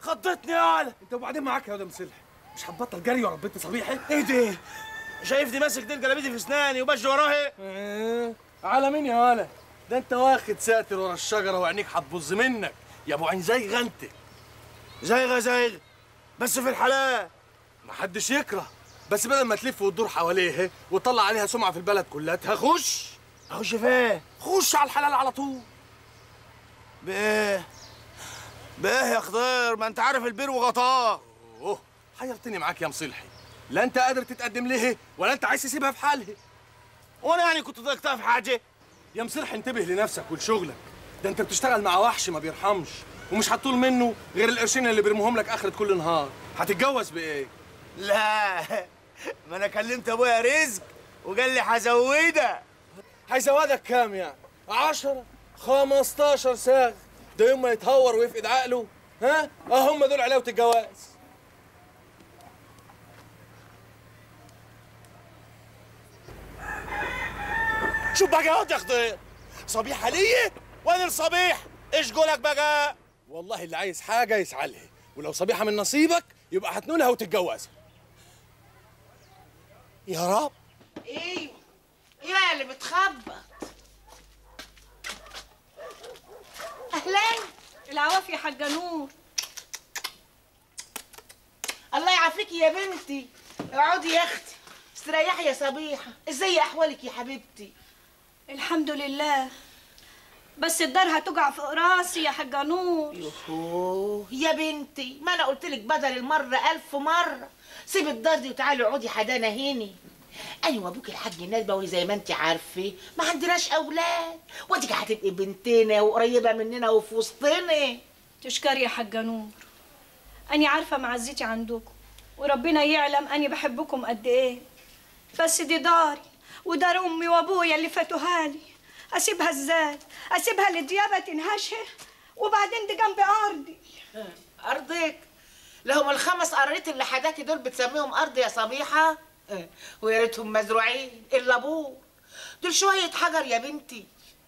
خضتني يالا انت وبعدين معاك يا واد مصلح مش هتبطل جري ورا بنت صبيحي ايه ده شايفني ماسك ديل جلابيتي في اسناني وبجري وراها ايه على مين يا ولا ده انت واخد ساتر ورا الشجره وعينيك هتبظ منك يا ابو عين زي انت زيغه زيغه بس في الحلال محدش يكره بس بدل ما تلف وتدور حواليها وتطلع عليها سمعه في البلد كلها خش اخش فين خش على الحلال على طول بايه بايه يا خضير ما انت عارف البير وغطاه اوه حيرتني معاك يا مصلحي لا انت قادر تتقدم لها ولا انت عايز تسيبها في حالها وانا يعني كنت ضايقتها في حاجه يا مصلحي انتبه لنفسك ولشغلك ده انت بتشتغل مع وحش ما بيرحمش ومش هتطول منه غير القرشين اللي بيرموهم لك اخرة كل نهار هتتجوز بايه لا ما انا كلمت ابويا رزق وقال لي هزودها هيزودك كام يعني؟ عشرة خمستاشر ساغ ده يوم ما يتهور ويفقد عقله ها؟ اه هم دول علاوة الجواز شو بقى يا خضير صبيحه ليا وانا الصبيح ايش قولك بقى والله اللي عايز حاجة يسعى لها ولو صبيحة من نصيبك يبقى هتنولها وتتجوزها يا رب ايوه يا اللي بتخبط اهلا العوافي يا حاجة نور الله يعافيكي يا بنتي اقعدي يا اختي استريحي يا صبيحه ازاي احوالك يا حبيبتي الحمد لله بس الدار هتقع فوق راسي يا حاجة نور يوهو يا بنتي ما انا قلت لك بدل المره الف مره سيبي الدار دي وتعالي اقعدي حدانا هنا انا وابوك الحاج نبوي زي ما انت عارفه ما عندناش اولاد واديك هتبقي بنتنا وقريبه مننا وفي وسطنا تشكري يا حاجة نور أني عارفة معزتي عندكم وربنا يعلم أني بحبكم قد إيه بس دي داري ودار أمي وأبويا اللي فاتوها لي أسيبها إزاي؟ أسيبها للديابة تنهشها وبعدين دي جنب أرضي ارضك لهم الخمس قريت اللي حداكي دول بتسميهم ارض يا صبيحه اه، ويا ريتهم مزروعين الا ابوه دول شويه حجر يا بنتي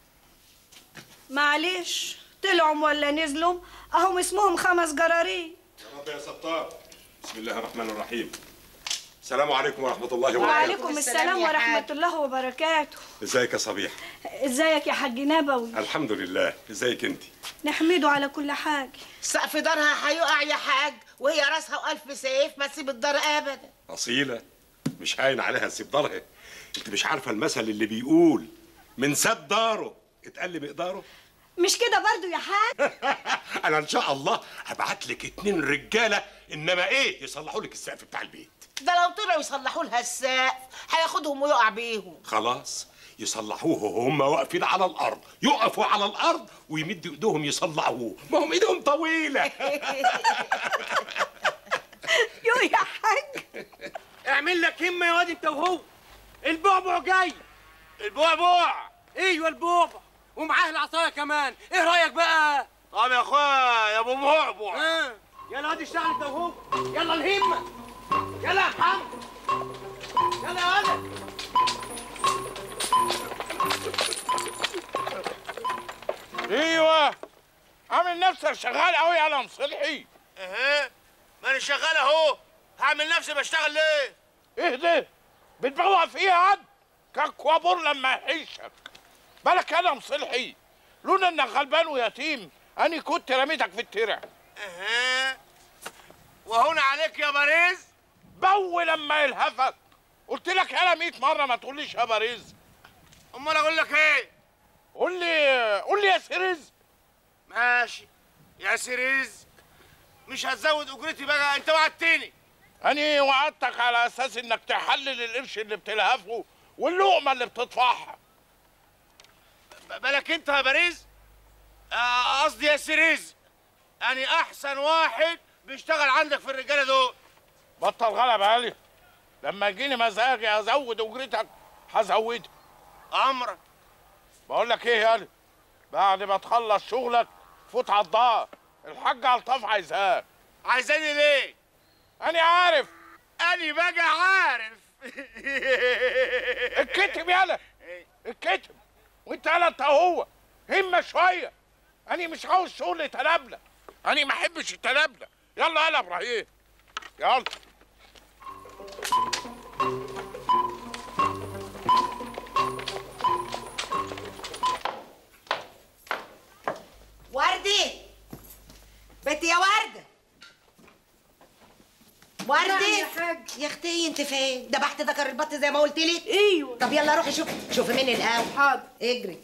معلش طلعوا ولا نزلوا أهم اسمهم خمس جرارين رب يا ستار بسم الله الرحمن الرحيم السلام عليكم ورحمة الله وبركاته وعليكم السلام يا ورحمة حاج. الله وبركاته ازيك يا صبيح ازيك يا حاج نبوي الحمد لله ازيك انت نحمده على كل حاجة سقف دارها هيقع يا حاج وهي راسها والف سيف ما تسيب الدار ابدا أصيلة مش هاين عليها تسيب دارها انت مش عارفة المثل اللي بيقول من ساب داره اتقل مقداره مش كده برضو يا حاج انا ان شاء الله هبعت لك اتنين رجالة انما ايه يصلحوا لك السقف بتاع البيت ده لو طلعوا يصلحوا لها السقف هياخدهم ويقع بيهم خلاص يصلحوه وهم واقفين على الارض يقفوا على الارض ويمدوا ايدهم يصلحوه ما هم ايدهم طويله يو يا حاج اعمل لك همه يا واد انت وهو البعبع جاي البعبع ايوه البعبع ومعاه العصايه كمان ايه رايك بقى طب يا اخويا يا ابو بعبع اه. يلا واد اشتغل انت وهو يلا الهمه يلا يا محمد يلا يا ولد ايوه عامل نفسك شغال قوي يا مصلحي اها ما انا شغال اهو هعمل نفسي بشتغل ليه ايه ده بتبوع فيها عد ككوابور لما يحيشك بالك انا مصلحي لولا انك غلبان ويتيم اني كنت رميتك في الترع اها وهون عليك يا باريس بو لما يلهفك قلت لك انا 100 مره ما تقوليش يا باريز امال اقول لك ايه قول لي قول لي يا سيريز ماشي يا سيريز مش هتزود اجرتي بقى انت وعدتني اني وعدتك على اساس انك تحلل القرش اللي بتلهفه واللقمه اللي بتطفحها ب- بالك انت يا باريس آه، قصدي يا سيريز انا احسن واحد بيشتغل عندك في الرجاله دول بطل غلب علي لما يجيني مزاجي ازود اجرتك هزودها امرك بقول لك ايه يالا بعد ما تخلص شغلك فوت على الدار الحاج الطاف عايزاك عايزاني ليه انا عارف انا بقى عارف الكتب يالا الكتب وانت يالا انت هو همه شويه انا مش عاوز شغل تلبله انا ما احبش التلبله يلا يلا ابراهيم يلا وردي بنتي يا وردة وردة نعم يا حاج. يا اختي انت فين؟ ذبحت ذكر البط زي ما قلت لك؟ ايوه طب يلا روحي شوفي شوفي مين الاول حاضر اجري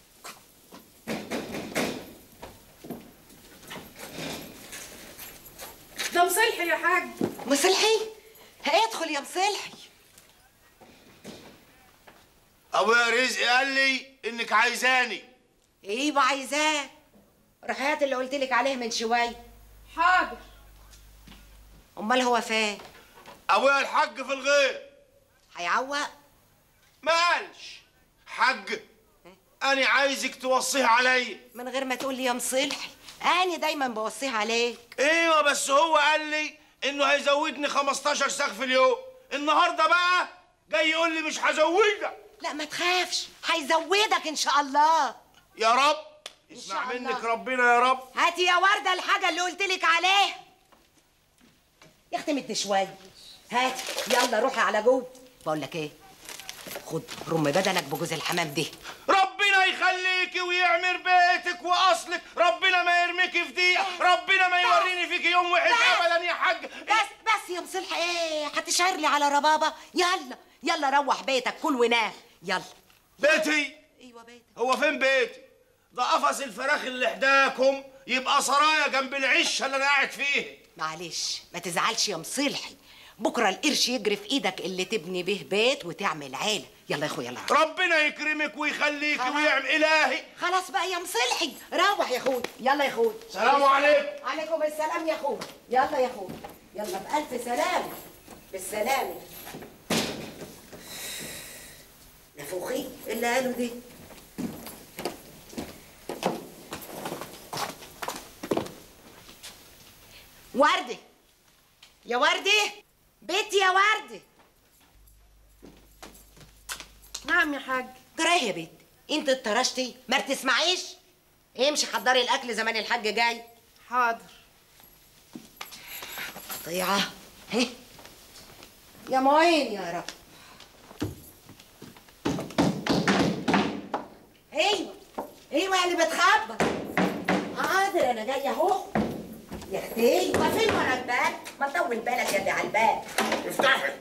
ده مصلحي يا حاج مصلحي ادخل يا مصلحي ابويا رزق قال لي انك عايزاني ايوه عايزاه روح هات اللي قلت لك عليه من شويه حاضر امال هو فين؟ ابويا الحاج في الغير هيعوق ما قالش حاج انا عايزك توصيها عليا من غير ما تقول لي يا مصلحي انا دايما بوصيها عليك ايوه بس هو قال لي انه هيزودني 15 ساق في اليوم النهارده بقى جاي يقول لي مش هزودك لا ما تخافش هيزودك ان شاء الله يا رب شاء اسمع الله. منك ربنا يا رب هاتي يا وردة الحاجة اللي قلت لك عليها يا اختي مد شوية هاتي يلا روحي على جوه بقول لك ايه خد رم بدنك بجوز الحمام ده ربنا يخليكي ويعمر بيتك واصلك ربنا ما يرميكي في ضيقه ربنا ما يوريني فيكي يوم وحش ابدا يا حاج بس بس يا مصلحة ايه هتشعر لي على ربابة يلا يلا روح بيتك كل ونام يلا بيتي ايوه بيتك هو فين بيتي ده قفص الفراخ اللي حداكم يبقى سرايا جنب العشه اللي انا قاعد فيه معلش ما تزعلش يا مصلحي بكره القرش يجري في ايدك اللي تبني به بيت وتعمل عيله يلا يا اخويا يلا ربنا يكرمك ويخليكي خلاص. ويعمل الهي خلاص بقى يا مصلحي روح يا اخويا يلا يا اخويا سلام عليكم عليكم السلام يا اخويا يلا يا اخويا يلا بألف سلامة بالسلامة نفوخي اللي قالوا دي وردة يا وردة بيتي يا وردة نعم يا حاج جرايه يا بنت انت اتطرشتي ما بتسمعيش امشي حضري الاكل زمان الحاج جاي حاضر قطيعة هي يا معين يا رب ايوه ايوه اللي بتخبط حاضر انا جايه اهو يا اختي ما فين ورا الباب ما طول بالك يا دي على الباب افتحي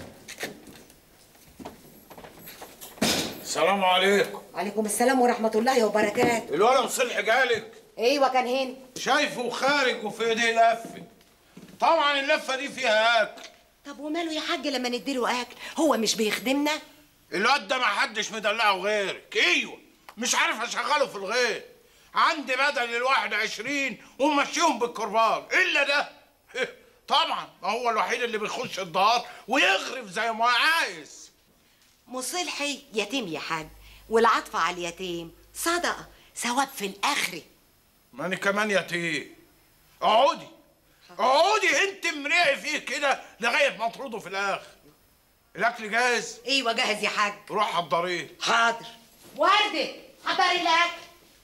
السلام عليكم وعليكم السلام ورحمه الله وبركاته الولد مصلح جالك ايوه كان هنا شايفه خارج وفي ايديه لفه طبعا اللفه دي فيها اكل طب وماله يا حاج لما نديله اكل هو مش بيخدمنا الواد ده ما حدش مدلعه غيرك ايوه مش عارف اشغله في الغير عندي بدل الواحد عشرين ومشيهم بالكرباج الا ده طبعا ما هو الوحيد اللي بيخش الدار ويغرف زي ما عايز مصلحي يتيم يا حاج والعطف على اليتيم صدقه ثواب في الاخره ماني كمان يتيم اقعدي اقعدي انت مريعي فيه كده لغايه ما ترضوا في الاخر الاكل جاهز ايوه جاهز يا حاج روح حضريه حاضر وردة حضري الاكل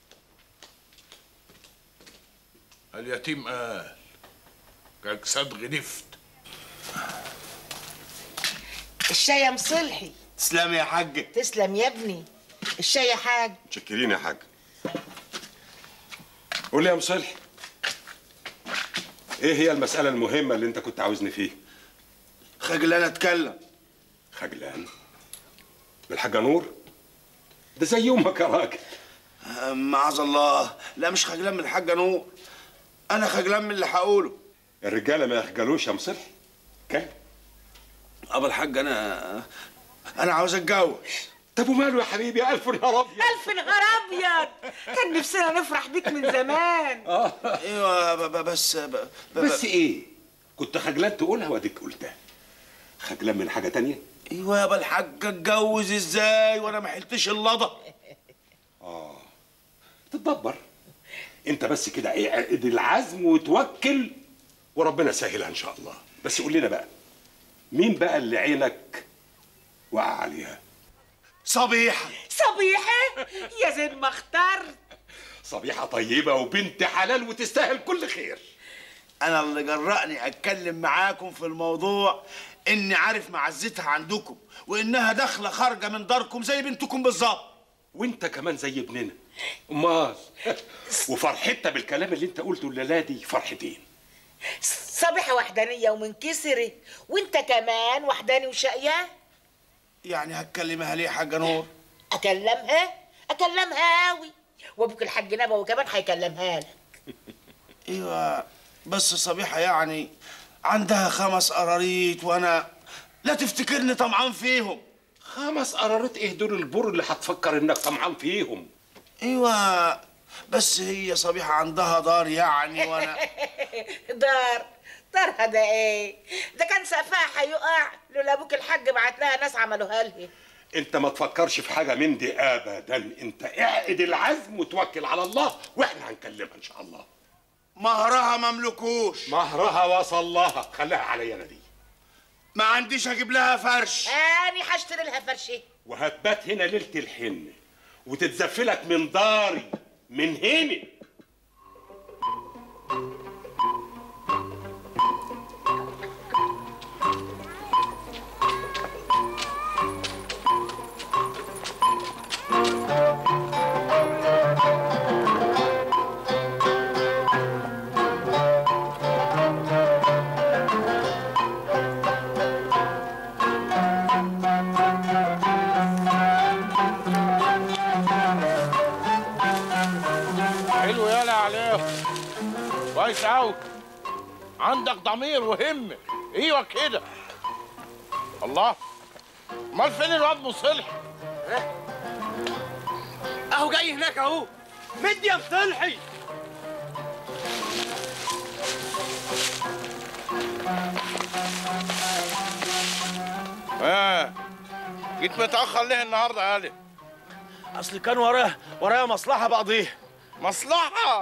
اليتيم قال كجساد غدفت الشاي يا مصلحي تسلمي يا حاج تسلم يا ابني الشاي يا حاج متشكرين يا حاج قول لي يا مصلح ايه هي المسألة المهمة اللي انت كنت عاوزني فيه؟ خجلان اتكلم خجلان بالحاجة نور ده زي امك يا راجل أه، معاذ الله لا مش خجلان من الحاجه نور انا خجلان من اللي هقوله الرجالة ما يخجلوش يا مصلح كان ابو الحاج انا انا عاوز اتجوز طب وماله يا حبيبي يا الف نهار ابيض الف نهار ابيض كان نفسنا نفرح بيك من زمان ايوه ب- ب- بس ب- ب- بس ايه كنت خجلان تقولها واديك قلتها خجلان من حاجة تانية ايوه يا ابو الحاج اتجوز ازاي وانا ما حلتش اللضا تتدبر انت بس كده ايه عقد العزم وتوكل وربنا يسهلها ان شاء الله بس قول لنا بقى مين بقى اللي عينك وقع عليها صبيحه صبيحه يا زين ما اخترت صبيحة طيبة وبنت حلال وتستاهل كل خير انا اللي جرأني اتكلم معاكم في الموضوع اني عارف معزتها عندكم وانها داخله خارجه من داركم زي بنتكم بالظبط وانت كمان زي ابننا امال وفرحتنا بالكلام اللي انت قلته الليله دي فرحتين صبيحة وحدانية ومنكسرة وانت كمان وحداني وشقيان يعني هتكلمها ليه يا حاجه نور اكلمها اكلمها قوي وابوك الحاج نبوي كمان هيكلمها لك ايوه بس صبيحه يعني عندها خمس قراريط وانا لا تفتكرني طمعان فيهم خمس قرارات ايه دول البر اللي هتفكر انك طمعان فيهم ايوه بس هي صبيحه عندها دار يعني وانا دار دارها ده ايه ده كان سقفها هيقع لولا ابوك الحاج بعت لها ناس عملوها لها انت ما تفكرش في حاجه من دي ابدا انت اعقد العزم وتوكل على الله واحنا هنكلمها ان شاء الله مهرها مملكوش مهرها وصل لها خليها عليا انا دي ما عنديش اجيب لها فرش اني هشتري لها فرشه وهتبات هنا ليله الحنه وتتزفلك من داري من هنا حلو يالا عليهم كويس قوي عندك ضمير وهمة ايوه كده الله امال فين الواد مصلحي اهو جاي هناك اهو مد يا مصلحي اه جيت متاخر ليه النهارده يا علي اصل كان ورايا ورايا مصلحه بقضيها مصلحة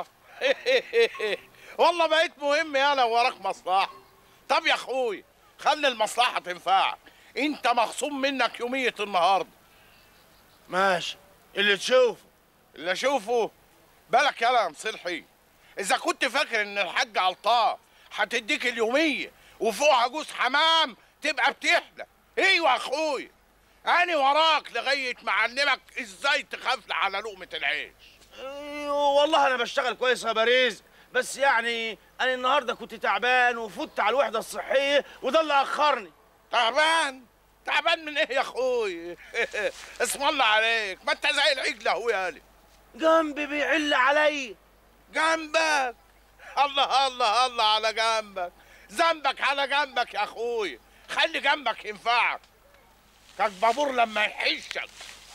والله بقيت مهم يا لو وراك مصلحة طب يا اخوي خلي المصلحة تنفعك انت مخصوم منك يومية النهاردة ماشي اللي تشوفه اللي اشوفه بالك يالا يا مصلحي اذا كنت فاكر ان الحاج علطان هتديك اليومية وفوقها جوز حمام تبقى بتحلى ايوه يا اخوي انا وراك لغاية ما اعلمك ازاي تخاف على لقمة العيش أيوه والله انا بشتغل كويس يا باريس بس يعني انا النهارده كنت تعبان وفوت على الوحده الصحيه وده اللي اخرني تعبان تعبان من ايه يا اخوي اسم الله عليك ما انت زي العجل اهو يا علي جنبي بيعل عليا جنبك الله الله الله على جنبك ذنبك على جنبك يا اخوي خلي جنبك ينفعك كان بابور لما يحشك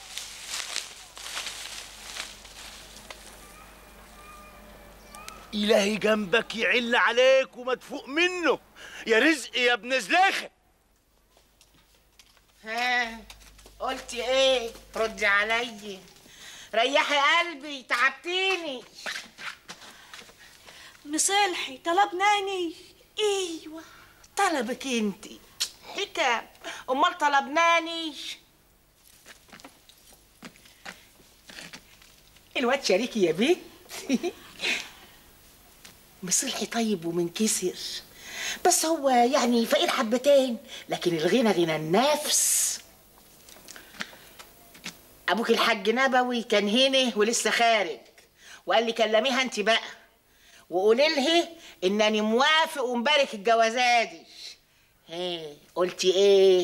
الهي جنبك يعل عليك وما تفوق منه يا رزق يا ابن زلاخه ها قلتي ايه ردي عليا ريحي قلبي تعبتيني مصلحي طلبناني ايوه طلبك انت حكم امال طلبناني الواد شريكي يا بنت مصلحي طيب ومنكسر بس هو يعني فقير حبتين لكن الغنى غنى النفس ابوك الحاج نبوي كان هنا ولسه خارج وقال لي كلميها انت بقى وقولي لها انني موافق ومبارك الجوازات دي ايه قلتي ايه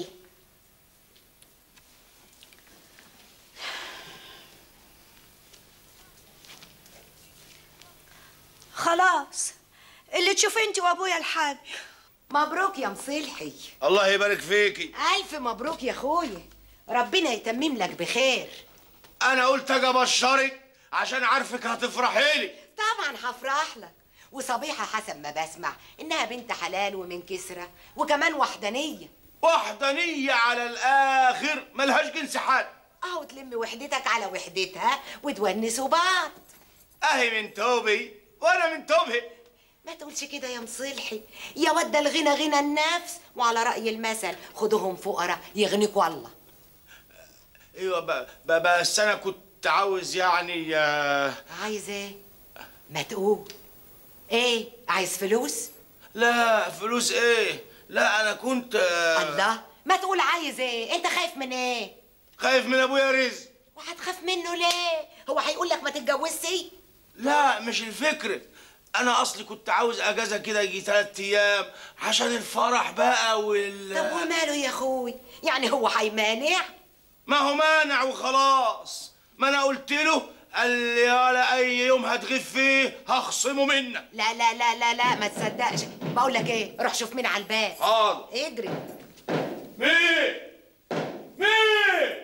خلاص اللي تشوف انت وابويا الحاج مبروك يا مصلحي الله يبارك فيكي الف مبروك يا اخويا ربنا يتمم لك بخير انا قلت اجي ابشرك عشان عارفك هتفرحي لي طبعا هفرح لك وصبيحه حسب ما بسمع انها بنت حلال ومن كسره وكمان وحدانيه وحدانية على الاخر ملهاش جنس حد اهو تلم وحدتك على وحدتها وتونسوا بعض اهي من توبي وانا من توبي ما تقولش كده يا مصلحي يا ود الغنى غنى النفس وعلى رأي المثل خدوهم فقراء يغنيك والله ايوه ب- ب- بس انا كنت عاوز يعني آه، عايز ايه ما تقول ايه عايز فلوس لا فلوس ايه لا انا كنت آه، الله ما تقول عايز ايه انت خايف من ايه خايف من ابويا رزق وهتخاف منه ليه هو هيقول لك ما تتجوزش لا مش الفكرة انا اصلي كنت عاوز اجازة كده يجي تلات ايام عشان الفرح بقى وال طب وماله يا اخوي يعني هو هيمانع ما هو مانع وخلاص ما انا قلت له قال لي يالا اي يوم هتغيب فيه هخصمه منك لا لا لا لا لا ما تصدقش بقول لك ايه روح شوف مين على الباب حاضر اجري مين مين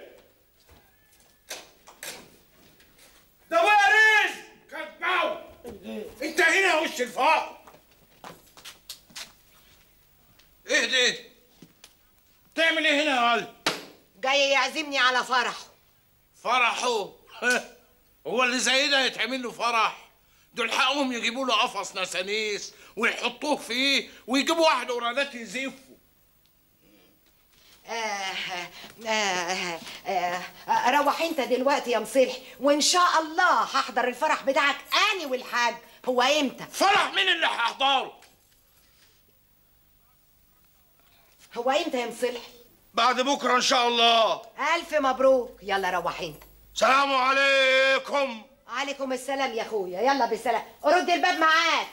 ده ابويا رزق كدباو انت هنا يا وش الفقر ايه ده تعمل ايه هنا يا ولد جاي يعزمني على فرحه فرحه هو اللي زي ده يتعمل له فرح دول حقهم يجيبوا له قفص نسانيس ويحطوه فيه ويجيبوا واحد ورانات يزفوا آه آه آه آه روح انت دلوقتي يا مصلح وان شاء الله هحضر الفرح بتاعك اني والحاج هو امتى فرح مين اللي هحضره هو امتى يا مصلح بعد بكره ان شاء الله الف مبروك يلا روح انت سلام عليكم عليكم السلام يا اخويا يلا بالسلام رد الباب معاك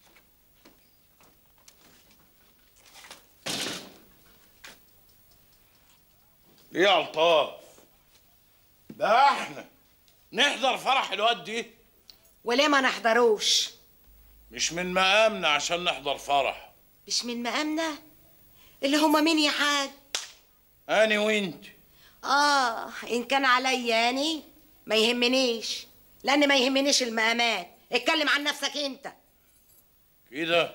ايه يا الطاف ده احنا نحضر فرح الواد دي وليه ما نحضروش مش من مقامنا عشان نحضر فرح مش من مقامنا اللي هما مين يا حاج اني وانت اه ان كان عليا اني ما يهمنيش لان ما يهمنيش المقامات اتكلم عن نفسك انت كده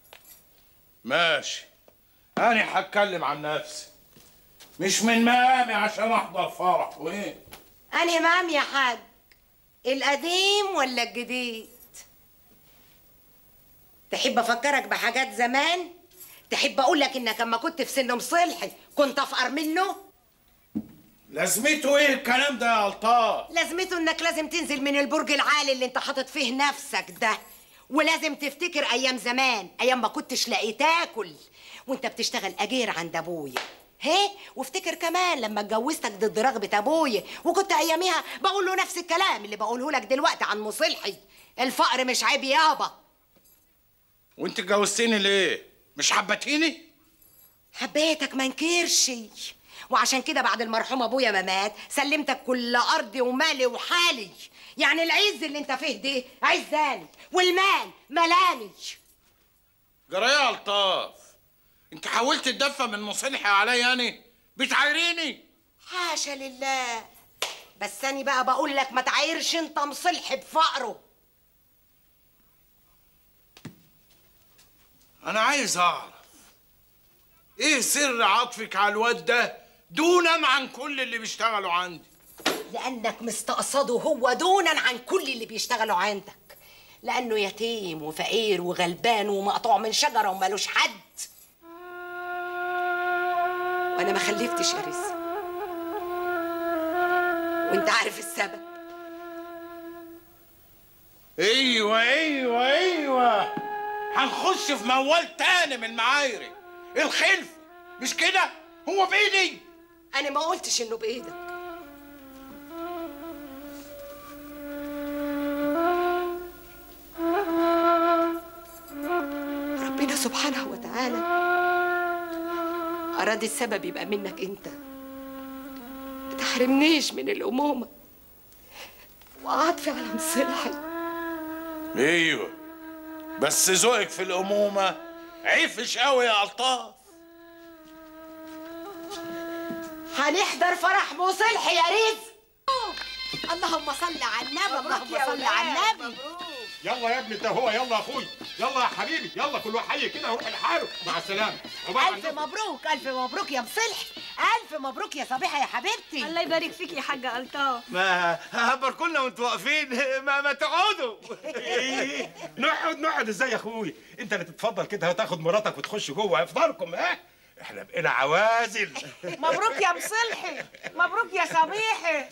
ماشي انا هتكلم عن نفسي مش من مقامي عشان احضر فرح وايه انهي مقام يا حاج القديم ولا الجديد تحب افكرك بحاجات زمان تحب اقول لك انك اما كنت في سن مصلحي كنت افقر منه لازمته ايه الكلام ده يا الطاف لازمته انك لازم تنزل من البرج العالي اللي انت حاطط فيه نفسك ده ولازم تفتكر ايام زمان ايام ما كنتش لاقي تاكل وانت بتشتغل اجير عند ابويا هي وافتكر كمان لما اتجوزتك ضد رغبة ابويا وكنت اياميها بقول له نفس الكلام اللي بقوله لك دلوقتي عن مصلحي الفقر مش عيب يابا وانت اتجوزتني ليه مش حبتيني حبيتك ما انكرش وعشان كده بعد المرحوم ابويا ما مات سلمتك كل ارضي ومالي وحالي يعني العز اللي انت فيه ده عزاني والمال ملاني جرايه يا الطاف انت حاولت تدفى من مصلحي عليا انا بتعايريني حاشا لله بس انا بقى بقول لك ما تعايرش انت مصلح بفقره انا عايز اعرف ايه سر عطفك على الواد ده دونا عن كل اللي بيشتغلوا عندي لانك مستقصده هو دونا عن كل اللي بيشتغلوا عندك لانه يتيم وفقير وغلبان ومقطوع من شجره ومالوش حد وانا ما خلفتش يا رزق وانت عارف السبب ايوه ايوه ايوه هنخش في موال تاني من معايري الخلف مش كده هو بايدي انا ما قلتش انه بايدك ربنا سبحانه وتعالى اراد السبب يبقى منك انت ما تحرمنيش من الامومه وعطفي على مصلحي ايوه بس ذوقك في الامومه عفش قوي يا الطاف هنحضر فرح مصلحي يا رزق اللهم صل على النبي اللهم صل على النبي يلا يا ابني انت هو يلا يا اخوي يلا يا حبيبي يلا كل واحد حي كده يروح لحاله مع السلامه عقبال ألف مبروك ألف مبروك يا مصلح ألف مبروك يا صبيحة يا حبيبتي الله يبارك فيك يا حاجة ألطاف ما هبركلنا وانتوا واقفين ما, ما تقعدوا إيه؟ نقعد نقعد ازاي يا اخوي انت اللي تتفضل كده وتاخد مراتك وتخش جوه افضلكم ها احنا بقينا عوازل مبروك يا مصلحي مبروك يا صبيحي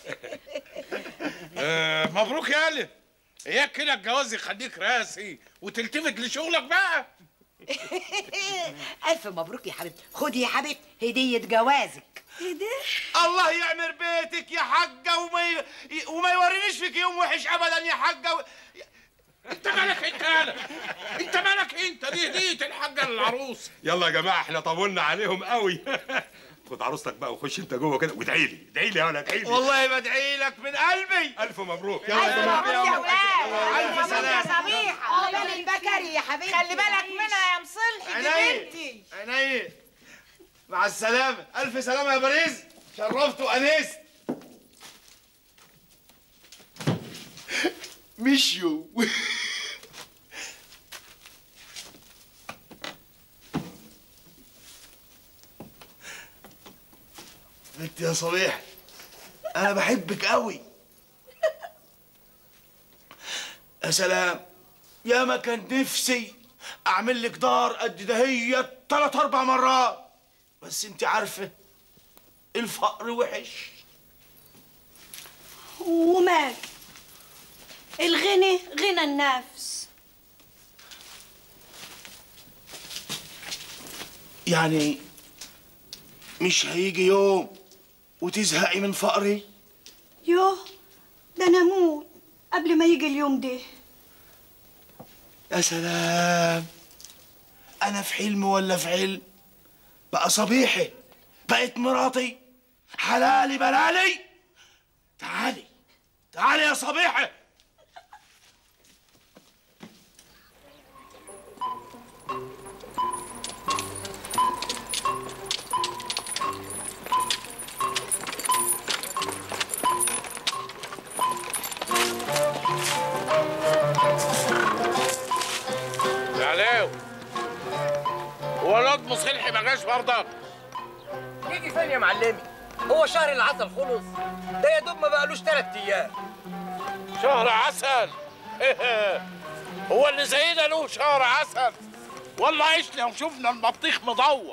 آه مبروك يا الف اياك كده الجواز يخليك راسي وتلتفت لشغلك بقى الف مبروك يا حبيبتي خدي يا حبيبتي هديه جوازك ايه ده الله يعمر بيتك يا حاجة وما ي... وما يورينيش فيك يوم وحش ابدا يا حاجة و... انت مالك انت مالك انت مالك انت دي هدية الحاجة للعروس يلا يا جماعه احنا طولنا عليهم قوي خد عروستك بقى وخش انت جوه كده وادعي لي ادعي لي يا ولا ادعي لي والله بدعي لك من قلبي الف مبروك يلا يا الف جماعه مبروك يا ولاد ألف سلامة. صبيحه عقبال البكري يا حبيبتي خلي بالك منها يا مصلحي دي عينيا بنتي عينيا مع السلامة ألف سلامة يا باريس شرفت وأنست مشيوا بنتي يا صبيح أنا بحبك قوي يا سلام يا ما كان نفسي اعمل لك دار قد دهية ثلاث اربع مرات بس انت عارفه الفقر وحش ومال الغنى غنى النفس يعني مش هيجي يوم وتزهقي من فقري يوه ده انا اموت قبل ما يجي اليوم ده يا سلام انا في حلم ولا في علم بقى صبيحي بقت مراتي حلالي بلالي تعالي تعالي يا صبيحي يا علاوي هو الواد مصلحي ما جاش برضك يجي فين يا معلمي هو شهر العسل خلص ده يا دوب ما بقالوش ثلاث ايام شهر عسل هو اللي زينا له شهر عسل والله عشنا وشفنا البطيخ مدور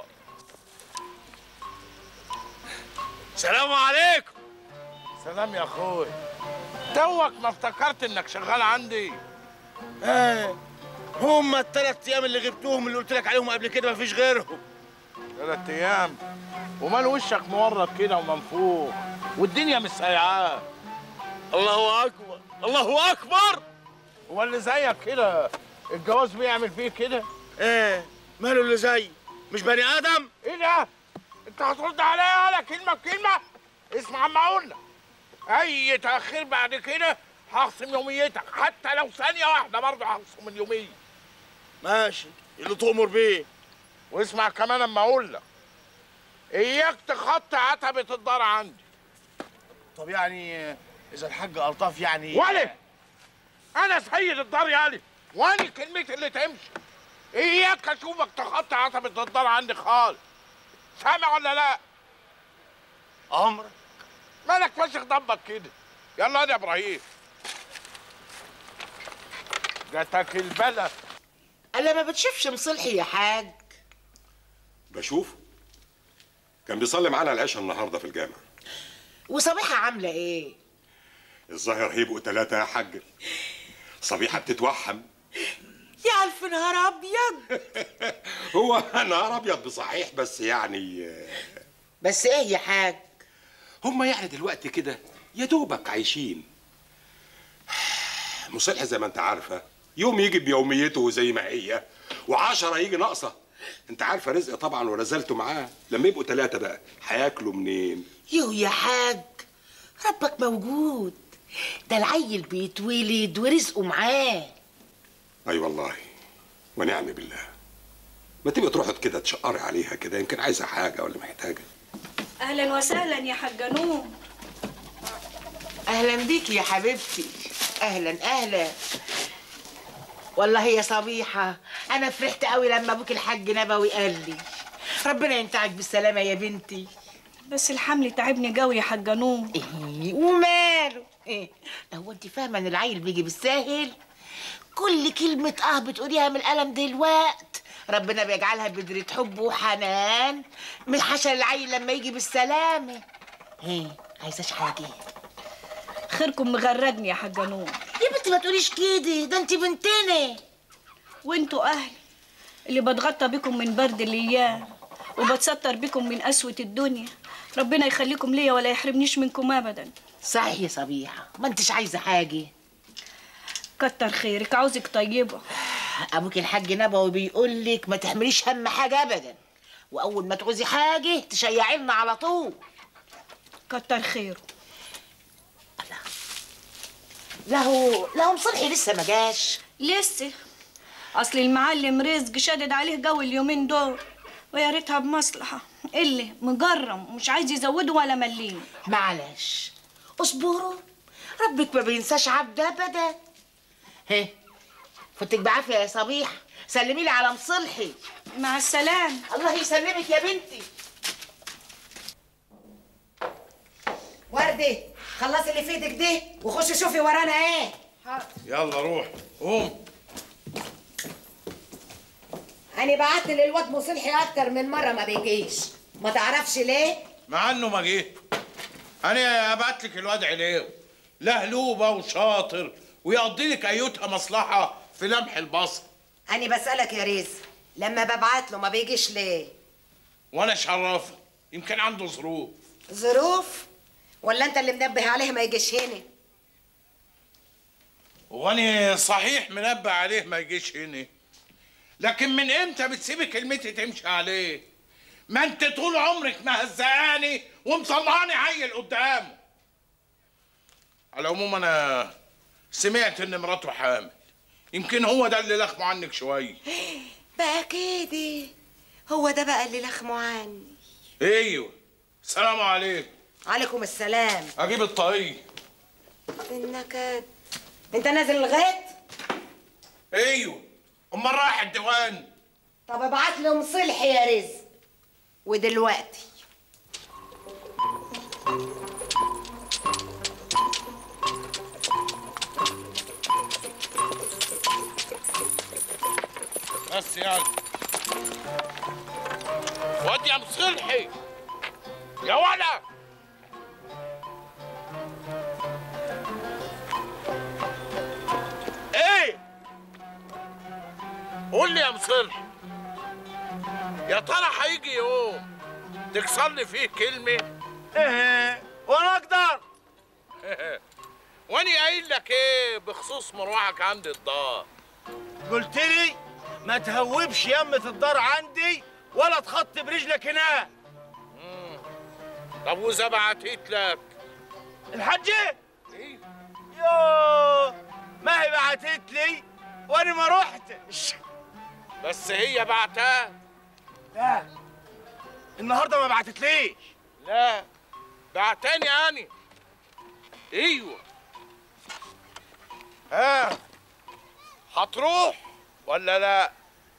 سلام عليكم سلام يا اخوي توك ما افتكرت انك شغال عندي ايه هم الثلاث ايام اللي غبتوهم اللي قلت لك عليهم قبل كده مفيش غيرهم ثلاث ايام ومال وشك مورد كده ومنفوخ والدنيا مش سايعاه الله اكبر الله اكبر هو اللي زيك كده الجواز بيعمل فيه كده ايه ماله اللي زي مش بني ادم ايه ده انت هترد عليا ولا كلمه بكلمه اسمع عم اقول لك اي تاخير بعد كده هخصم يوميتك حتى لو ثانيه واحده برضه هخصم اليوميه ماشي اللي تؤمر بيه واسمع كمان اما اقول لك اياك تخطي عتبه الدار عندي طب يعني اذا الحاج الطاف يعني ولد انا سيد الدار يعني وانا كلمتي اللي تمشي اياك اشوفك تخطي عتبه الدار عندي خالص سامع ولا لا امرك مالك فاشخ ضبك كده يلا يا ابراهيم جاتك البلد الا ما بتشوفش مصلحي يا حاج بشوف كان بيصلي معانا العشاء النهارده في الجامع وصبيحه عامله ايه الظاهر هيبقوا ثلاثة يا حاج صبيحة بتتوحم يا الف نهار ابيض هو نهار أبيض بصحيح بس يعني آه، بس ايه يا حاج هم يعني دلوقتي كده يا دوبك عايشين مصلح زي ما انت عارفة يوم يجي بيوميته زي ما هي وعشرة يجي ناقصة انت عارفة رزق طبعا ونزلته معاه لما يبقوا ثلاثة بقى هياكلوا منين يو يا حاج ربك موجود ده العيل بيتولد ورزقه معاه اي والله ونعم بالله ما تبقى تروحوا كده تشقري عليها كده يمكن عايزة حاجة ولا محتاجة اهلا وسهلا يا حاجه نور اهلا بيك يا حبيبتي اهلا اهلا والله يا صبيحه انا فرحت قوي لما ابوك الحاج نبوي قال لي ربنا ينتعك بالسلامه يا بنتي بس الحمل تعبني قوي يا حاجه نور إيه وماله إيه هو انت فاهمه ان العيل بيجي بالساهل كل كلمه اه بتقوليها من القلم دلوقت ربنا بيجعلها بذرة حب وحنان من حشر العيل لما يجي بالسلامه ايه عايزاش حاجه خيركم مغردني يا حاجه نور يا بنتي ما تقوليش كده ده انت بنتنا وانتوا اهلي اللي بتغطى بكم من برد الايام وبتستر بكم من قسوة الدنيا ربنا يخليكم ليا ولا يحرمنيش منكم ابدا صحيح يا صبيحه ما انتش عايزه حاجه كتر خيرك عاوزك طيبة ابوك الحاج نبوي بيقول لك ما تحمليش هم حاجه ابدا واول ما تعوزي حاجه تشيعي لنا على طول كتر خيره له له مصلحي لسه ما جاش لسه اصل المعلم رزق شدد عليه جو اليومين دول ويا ريتها بمصلحة اللي مجرم ومش عايز يزوده ولا مليم معلش اصبروا ربك ما بينساش عبد ابدا هه فوتك بعافيه يا صبيح سلمي لي على مصلحي مع السلامة الله يسلمك يا بنتي وردة خلصي اللي في ايدك دي وخشي شوفي ورانا ايه يلا روح قوم انا بعت للواد مصلحي اكتر من مره ما بيجيش ما تعرفش ليه مع انه ما جه انا ابعت لك الواد عليه لهلوبه وشاطر ويقضي لك ايتها مصلحه في لمح البصر انا بسالك يا ريز لما ببعت له ما بيجيش ليه وانا شرفه يمكن عنده ظروف ظروف ولا انت اللي منبه عليه ما يجيش هنا وانا صحيح منبه عليه ما يجيش هنا لكن من امتى بتسيبي كلمتي تمشي عليه ما انت طول عمرك مهزقاني ومطلعاني عيل قدامه على العموم انا سمعت ان مراته حامل يمكن هو ده اللي لخمه عنك شويه بقى كده هو ده بقى اللي لخمه عني ايوه السلام عليكم عليكم السلام اجيب الطاقيه النكد انت نازل الغيط ايوه امال رايح الديوان طب ابعت له مصلحي يا رزق ودلوقتي بس يعني واد يا مصلحي يا ولد ايه قول لي يا مصلحي يا ترى هيجي يوم تكسر لي فيه كلمه ايه وانا اقدر وانا قايل لك ايه بخصوص مروحك عند الدار قلت لي ما تهوبش يمة الدار عندي ولا تخط برجلك هناك طب واذا بعتيت لك الحجة ايه يوه ما هي بعتت لي وانا ما رحتش بس هي بعتها لا النهارده ما بعتتليش لا بعتني انا ايوه ها هتروح ولا لا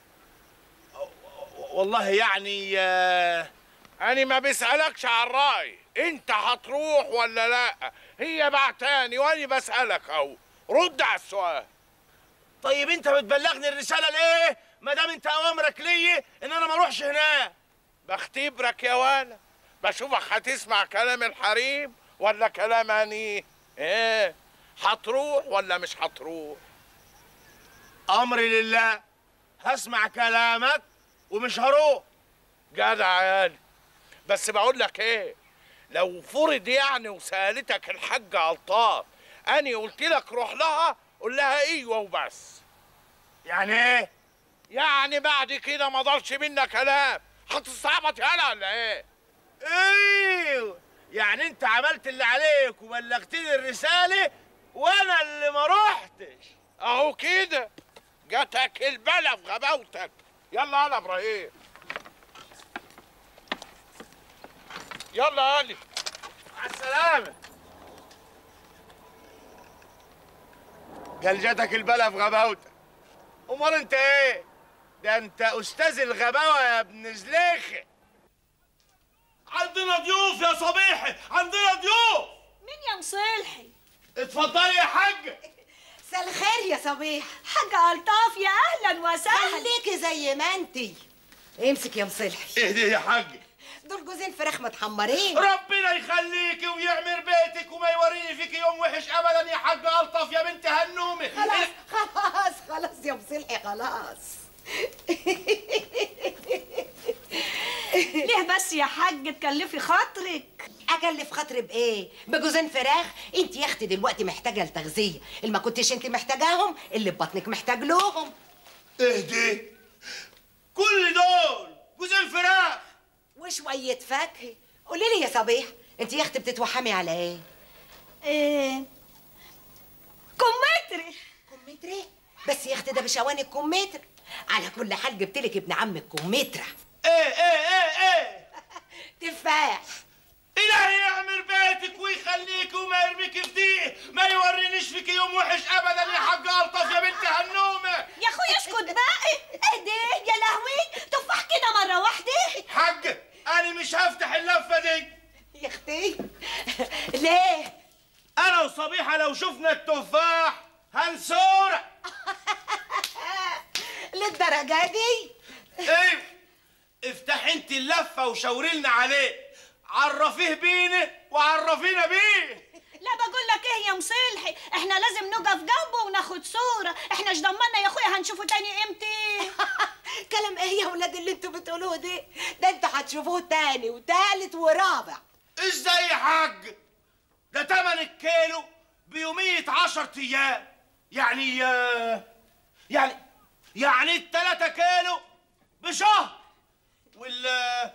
والله يعني آه، انا ما بسالكش عن رايي انت هتروح ولا لا هي بعتاني وانا بسالك اهو رد على السؤال طيب انت بتبلغني الرساله ليه ما دام انت اوامرك ليا ان انا ما اروحش هناك بختبرك يا ولا بشوفك هتسمع كلام الحريم ولا كلام اني ايه هتروح ولا مش هتروح امري لله هسمع كلامك ومش هروح جدع يا بس بقول لك ايه لو فرض يعني وسالتك الحاجة الطاف اني قلت لك روح لها قول لها ايوه وبس يعني ايه يعني بعد كده ما ضلش منا كلام هتستعبط يالا ولا ايه ايوه يعني انت عملت اللي عليك وبلغتني الرساله وانا اللي ما رحتش اهو كده جاتك البلا في غباوتك يلا يلا ابراهيم يلا يا علي مع السلامه قال جاتك البلا في غباوتك امال انت ايه ده انت استاذ الغباوه يا ابن زليخه عندنا ضيوف يا صبيحي عندنا ضيوف مين يا مصلحي اتفضلي يا حاجه مساء الخير يا صبيح حاجة ألطاف يا أهلا وسهلا خليكي زي ما انتي امسك يا مصلحي اهدي يا حاجه دول جوزين فراخ متحمرين ربنا يخليكي ويعمر بيتك وما يوريني فيك يوم وحش ابدا يا حاجه الطف يا بنت هنومه خلاص خلاص خلاص يا مصلحي خلاص ليه بس يا حاج تكلفي خاطرك اكلف خاطري بايه بجوزين فراخ انت يا اختي دلوقتي محتاجه لتغذيه اللي ما كنتش انت محتاجاهم اللي في بطنك محتاج لهم اهدي كل دول جوز الفراخ وشويه فاكهه قولي لي يا صبيح انت يا اختي بتتوحمي على ايه ايه كمثري كمثرى بس يا اختي ده بشواني الكمثرى على كل حال جبت لك ابن عمك كمثرى ايه ايه ايه ايه تفاح إلهي يعمر بيتك ويخليك وما يرميك في ضيق ما يورينيش فيك يوم وحش ابدا يا حاج الطف يا بنت هنومه يا اخويا اسكت بقى اهدي يا لهوي تفاح كده مره واحده حاج انا مش هفتح اللفه دي يا اختي ليه انا وصبيحه لو شفنا التفاح هنسورع للدرجه دي ايه افتح انت اللفه وشاوري لنا عليه عرفيه بينا وعرفينا بيه لا بقول لك ايه يا مصلحي احنا لازم نقف جنبه وناخد صوره احنا مش ضمنا يا اخويا هنشوفه تاني امتى كلام ايه يا ولاد اللي انتوا بتقولوه ده ده انتوا هتشوفوه تاني وتالت ورابع ازاي يا حاج ده تمن الكيلو بيومية عشر ايام يعني آه، يعني يعني التلاتة كيلو بشهر وال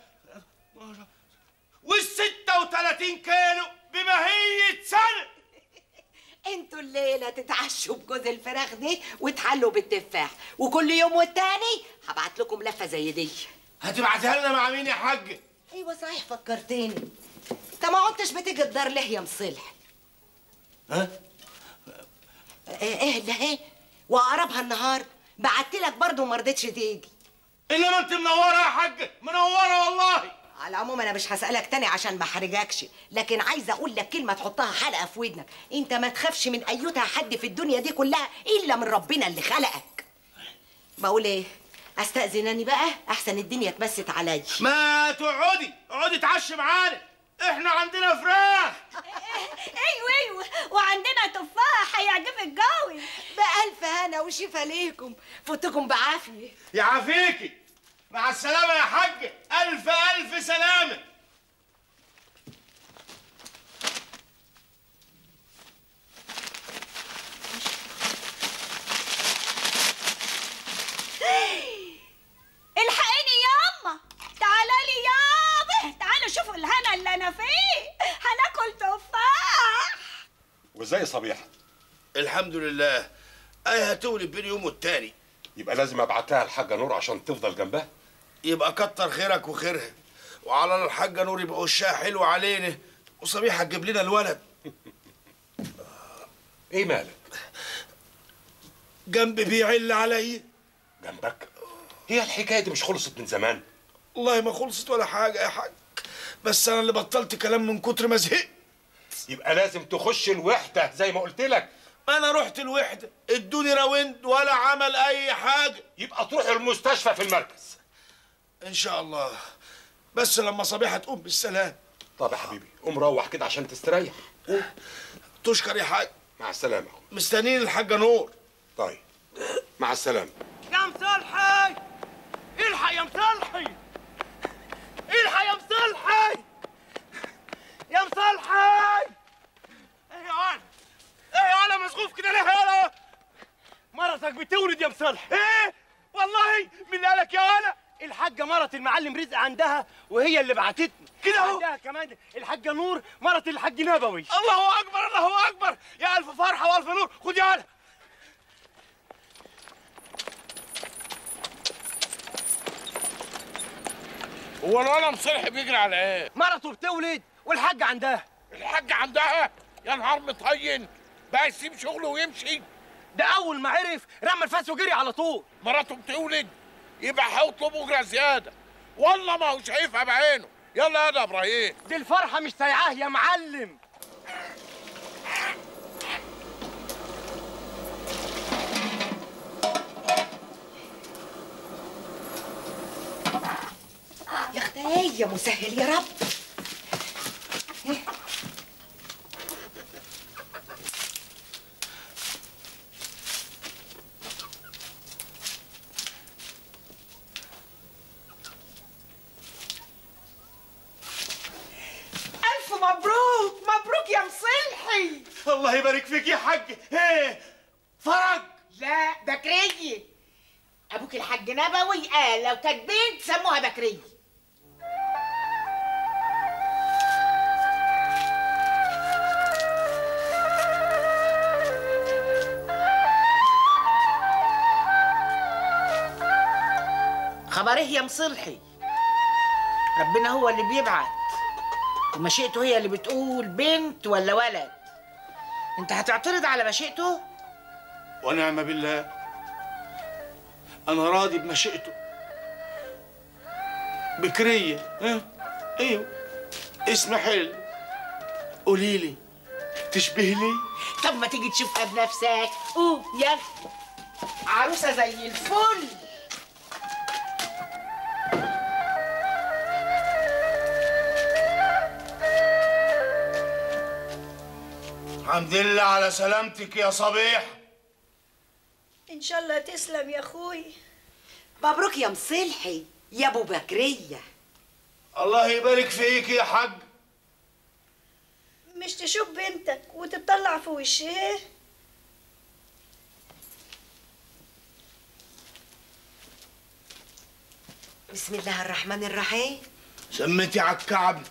والستة وتلاتين كيلو بمهية سنة انتوا الليله تتعشوا بجوز الفراخ دي وتحلوا بالتفاح وكل يوم والتاني هبعت لكم لفه زي دي هتبعتها لنا مع مين يا حاج؟ ايوه صحيح فكرتني انت ما عدتش بتيجي الدار ليه يا مصلح ها؟ ايه ايه ده ايه واقربها النهار بعت لك برضه وما رضيتش تيجي انما انت منورة يا حاج منورة والله على العموم انا مش هسالك تاني عشان ما احرجكش لكن عايزه اقول لك كلمه تحطها حلقه في ودنك انت ما تخافش من ايتها حد في الدنيا دي كلها الا من ربنا اللي خلقك بقول ايه استاذنني بقى احسن الدنيا اتمست عليا ما تقعدي اقعدي تعشي معانا احنا عندنا فراخ ايوه ايوه وعندنا تفاح هيعجبك قوي بألف هنا وشفا ليكم فوتكم بعافيه يعافيكي مع السلامة يا حاج ألف ألف سلامة الحقيني ياما تعالى لي يابا تعالوا شوفوا الهنا اللي انا فيه هناكل تفاح وازاي صبيحه الحمد لله أي هتولد بين يوم والتاني يبقى لازم ابعتها الحاجه نور عشان تفضل جنبها يبقى كتر خيرك وخيرها وعلى الحاجة نور يبقى وشها حلو علينا وصبيحة تجيب لنا الولد ايه مالك جنبي بيعل عليا جنبك هي الحكايه دي مش خلصت من زمان والله ما خلصت ولا حاجة يا حاج بس أنا اللي بطلت كلام من كتر ما زهقت يبقى لازم تخش الوحده زي ما قلت لك ما أنا رحت الوحدة ادوني راوند ولا عمل أي حاجة يبقى تروح المستشفى في المركز إن شاء الله بس لما صبيحة تقوم بالسلام طب يا حبيبي قوم روح كده عشان تستريح قوم. تشكر يا حاج مع السلامه مستنيين الحاجة نور طيب مع السلامه يا مصلحي الحق يا مصلحي الحق يا مصلحي يا مصلحي ايه يا ولد ايه يا ولد مسغوف كده ليه يا ولد مرتك بتولد يا مصلحي ايه والله مين اللي قالك يا ولد الحاجة مرت المعلم رزق عندها وهي اللي بعتتني كده اهو عندها كمان الحاجة نور مرت الحاج نبوي الله أكبر الله أكبر يا ألف فرحة وألف نور خد يا ولد هو الولد مصلح بيجري على ايه؟ مرته بتولد والحاجة عندها الحاج عندها يا نهار مطين بقى يسيب شغله ويمشي ده أول ما عرف رمى الفاس وجري على طول مراته بتولد يبقى هيطلب اجره زياده والله ما هو شايفها بعينه يلا يا ده ابراهيم دي الفرحة مش سايعاه يا معلم يا اختي يا مسهل يا رب صبيحي الله يبارك فيك يا حاج ايه فرج لا بكرية ابوك الحاج نبوي قال لو كانت بنت سموها بكرية خبر ايه يا مصلحي ربنا هو اللي بيبعت ومشيئته هي اللي بتقول بنت ولا ولد انت هتعترض على مشيئته ونعم بالله انا راضي بمشيئته بكرية ها ايوه اسم حلو قولي لي تشبه لي طب ما تيجي تشوفها بنفسك قوم يلا عروسه زي الفل الحمد لله على سلامتك يا صبيح ان شاء الله تسلم يا اخوي مبروك يا مصلحي يا ابو بكريه الله يبارك فيك يا حاج مش تشوف بنتك وتطلع في وشها بسم الله الرحمن الرحيم سميتي على الكعب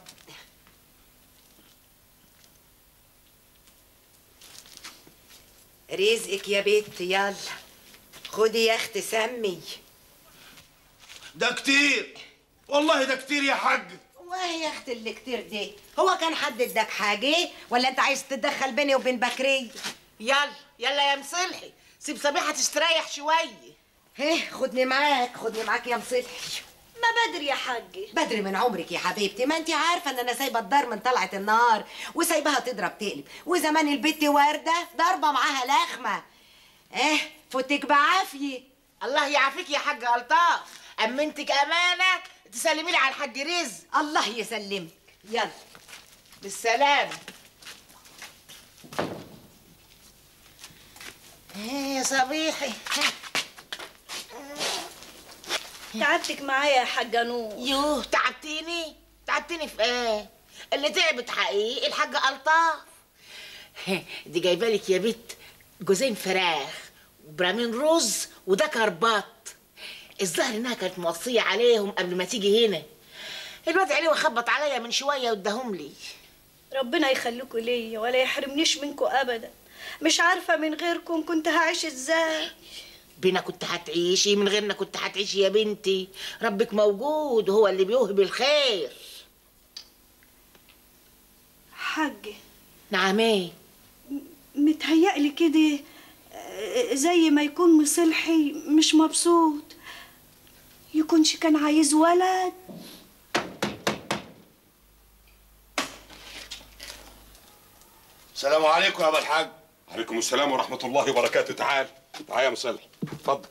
رزقك يا بنت يلا خدي يا اختي سمي ده كتير والله ده كتير يا حاج واه يا اختي اللي كتير دي هو كان حد اداك حاجه ولا انت عايز تتدخل بيني وبين بكريه يلا يلا يا مصلحي سيب صبيحه تستريح شويه هيه خدني معاك خدني معاك يا مصلحي ما بدري يا حاجي بدري من عمرك يا حبيبتي ما انت عارفه ان انا سايبه الدار من طلعه النهار وسايباها تضرب تقلب وزمان البت ورده ضاربه معاها لخمه اه فوتك بعافيه الله يعافيك يا حاج الطاف امنتك امانه تسلمي لي على الحاج رزق الله يسلمك يلا بالسلامه ايه يا صبيحي تعبتك معايا يا حاجه نور يوه تعبتيني تعبتيني في ايه اللي تعبت حقيقي الحاجة ألطاف دي جايبه لك يا بت جوزين فراخ وبرامين رز وده كرباط الظاهر انها كانت موصيه عليهم قبل ما تيجي هنا الواد عليه وخبط عليا من شويه واداهم لي ربنا يخليكوا ليا ولا يحرمنيش منكوا ابدا مش عارفه من غيركم كنت هعيش ازاي بينا كنت هتعيشي من غيرنا كنت هتعيشي يا بنتي ربك موجود هو اللي بيوهب الخير حاج نعم ايه متهيألي كده آه، زي ما يكون مصلحي مش مبسوط يكونش كان عايز ولد السلام عليكم يا ابو الحاج عليكم السلام ورحمة الله وبركاته تعال تعال يا مصلح اتفضل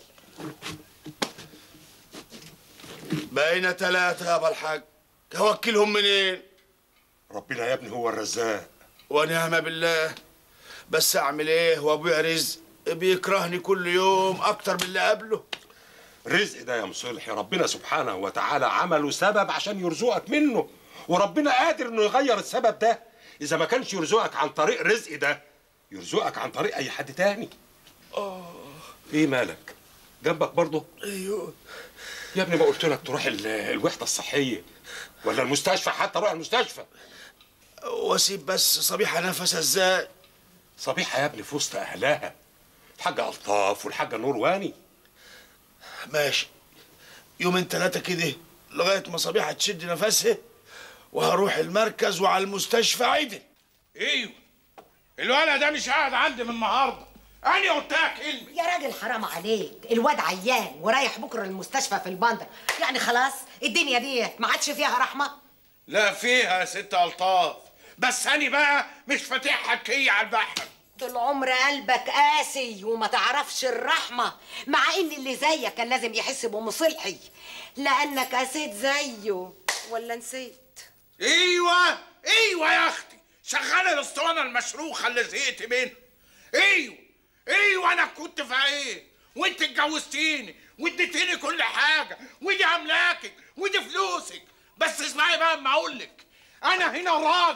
بقينا ثلاثة يا ابو الحاج توكلهم منين ربنا يا ابني هو الرزاق ونعم بالله بس اعمل ايه وابويا رزق بيكرهني كل يوم اكتر من اللي قبله رزق ده يا مصلحي ربنا سبحانه وتعالى عمله سبب عشان يرزقك منه وربنا قادر انه يغير السبب ده اذا ما كانش يرزقك عن طريق رزق ده يرزقك عن طريق اي حد تاني اه ايه مالك جنبك برضه ايوه يا ابني ما قلت لك تروح ال- الوحده الصحيه ولا المستشفى حتى روح المستشفى واسيب بس صبيحه نفسها ازاي صبيحه يا ابني في وسط اهلها الحاجه الطاف والحاجه نور واني ماشي يومين ثلاثة كده لغاية ما صبيحة تشد نفسها وهروح المركز وعلى المستشفى عدل ايوه الولد ده مش قاعد عندي من النهارده انا قلتها كلمة يا راجل حرام عليك الواد عيان ورايح بكره المستشفى في البندر يعني خلاص الدنيا دي ما عادش فيها رحمه لا فيها يا ست الطاف بس انا بقى مش فاتحها كي على البحر طول عمر قلبك قاسي وما تعرفش الرحمه مع ان اللي زيك كان لازم يحس بمصلحي لانك قسيت زيه ولا نسيت ايوه ايوه يا اختي شغاله الاسطوانه المشروخه اللي زهقت منها ايوه ايوه انا كنت في ايه وانت اتجوزتيني واديتيني كل حاجه ودي املاكك ودي فلوسك بس اسمعي بقى اما اقول لك انا هنا راجل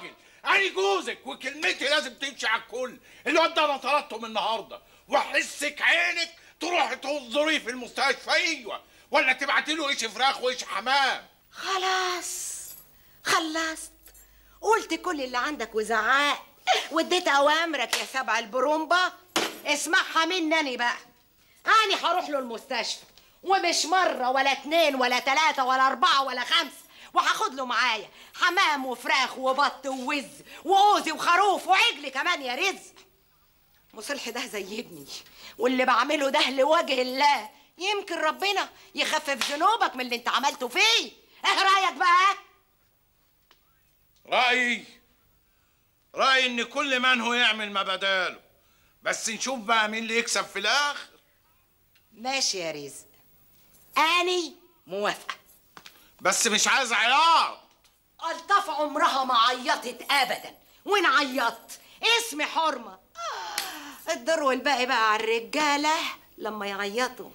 انا جوزك وكلمتي لازم تمشي على الكل الواد ده انا طردته من النهارده واحسك عينك تروحي تنظريه في المستشفى ايوه ولا تبعتي له ايش فراخ وايش حمام خلاص خلصت قلت كل اللي عندك وزعقت واديت اوامرك يا سبع البرومبا اسمعها مني بقى انا هروح له المستشفى ومش مرة ولا اتنين ولا تلاتة ولا أربعة ولا خمسة وهاخد له معايا حمام وفراخ وبط ووز وأوزي وخروف وعجل كمان يا رزق مصلح ده زي ابني واللي بعمله ده لوجه الله يمكن ربنا يخفف ذنوبك من اللي انت عملته فيه ايه رايك بقى رايي رايي ان كل من هو يعمل ما بداله بس نشوف بقى مين اللي يكسب في الاخر ماشي يا رزق اني موافقه بس مش عايز عياط الطف عمرها ما عيطت ابدا وين عيطت اسمي حرمه آه، الدور والباقي بقى على الرجاله لما يعيطوا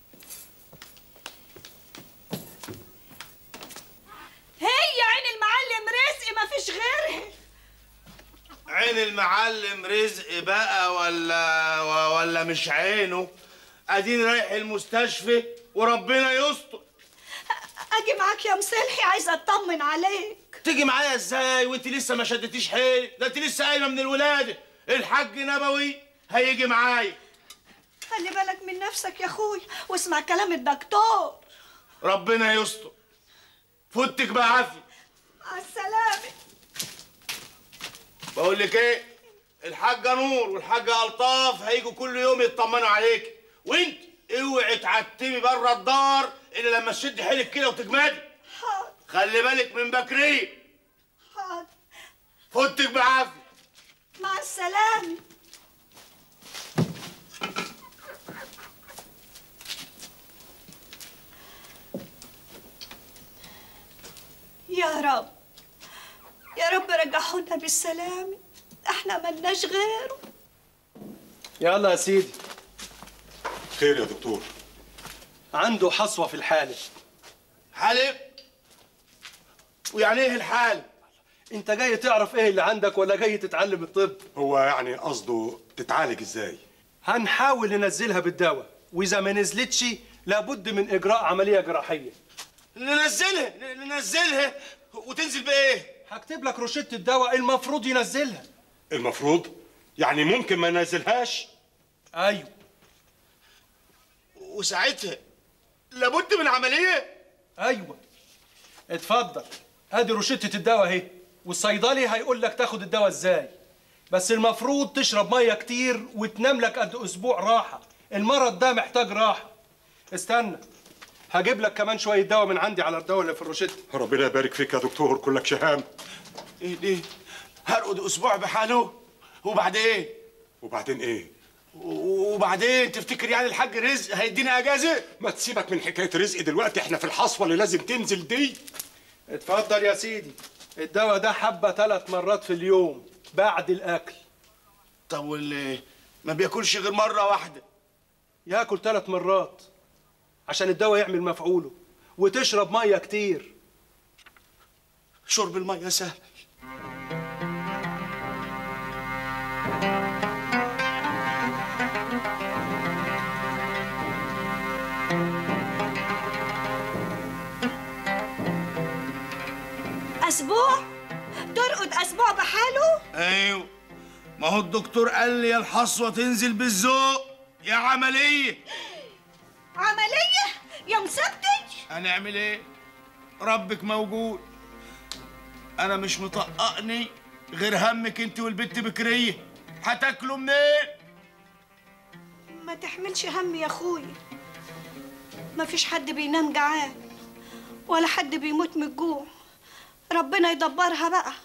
هي عين المعلم رزق ما فيش غيرها عين المعلم رزق بقى ولا ولا مش عينه اديني رايح المستشفى وربنا يستر اجي معاك يا مصلحي عايزه اطمن عليك تيجي معايا ازاي وانت لسه ما شدتيش حيل ده انت لسه قايمه من الولاده الحاج نبوي هيجي معايا خلي بالك من نفسك يا اخويا واسمع كلام الدكتور ربنا يستر فوتك بعافيه مع السلامه بقول لك ايه الحاجه نور والحاجه الطاف هيجوا كل يوم يطمنوا عليك وانت اوعي تعتبي بره الدار الا لما تشد حيلك كده وتجمدي حاضر خلي بالك من بكري حاضر فوتك بعافيه مع السلامه يا رب يا رب رجعونا بالسلامة احنا ملناش غيره يلا يا سيدي خير يا دكتور عنده حصوة في الحالة حالب ويعني ايه الحال انت جاي تعرف ايه اللي عندك ولا جاي تتعلم الطب هو يعني قصده تتعالج ازاي هنحاول ننزلها بالدواء واذا ما نزلتش لابد من اجراء عملية جراحية ننزلها ننزلها وتنزل بايه هكتب لك روشتة الدواء المفروض ينزلها المفروض يعني ممكن ما ننزلهاش ايوه وساعتها لابد من عمليه ايوه اتفضل ادي روشتة الدواء اهي والصيدلي هيقول لك تاخد الدواء ازاي بس المفروض تشرب ميه كتير وتنام لك قد اسبوع راحه المرض ده محتاج راحه استنى هجيب لك كمان شويه دواء من عندي على الدواء اللي في الروشته ربنا يبارك فيك يا دكتور كلك شهام ايه ليه هرقد اسبوع بحاله وبعدين وبعدين ايه وبعدين تفتكر يعني الحاج رزق هيدينا اجازه ما تسيبك من حكايه رزق دلوقتي احنا في الحصوه اللي لازم تنزل دي اتفضل يا سيدي الدواء ده حبه ثلاث مرات في اليوم بعد الاكل طب واللي ما بياكلش غير مره واحده ياكل ثلاث مرات عشان الدواء يعمل مفعوله وتشرب ميه كتير شرب الميه سهل اسبوع ترقد اسبوع بحاله ايوه ما هو الدكتور قال لي يا الحصوه تنزل بالذوق يا عمليه عملية يا مسدج هنعمل ايه ربك موجود انا مش مطققني غير همك انت والبت بكريه هتاكلوا منين ما تحملش هم يا اخويا ما فيش حد بينام جعان ولا حد بيموت من الجوع ربنا يدبرها بقى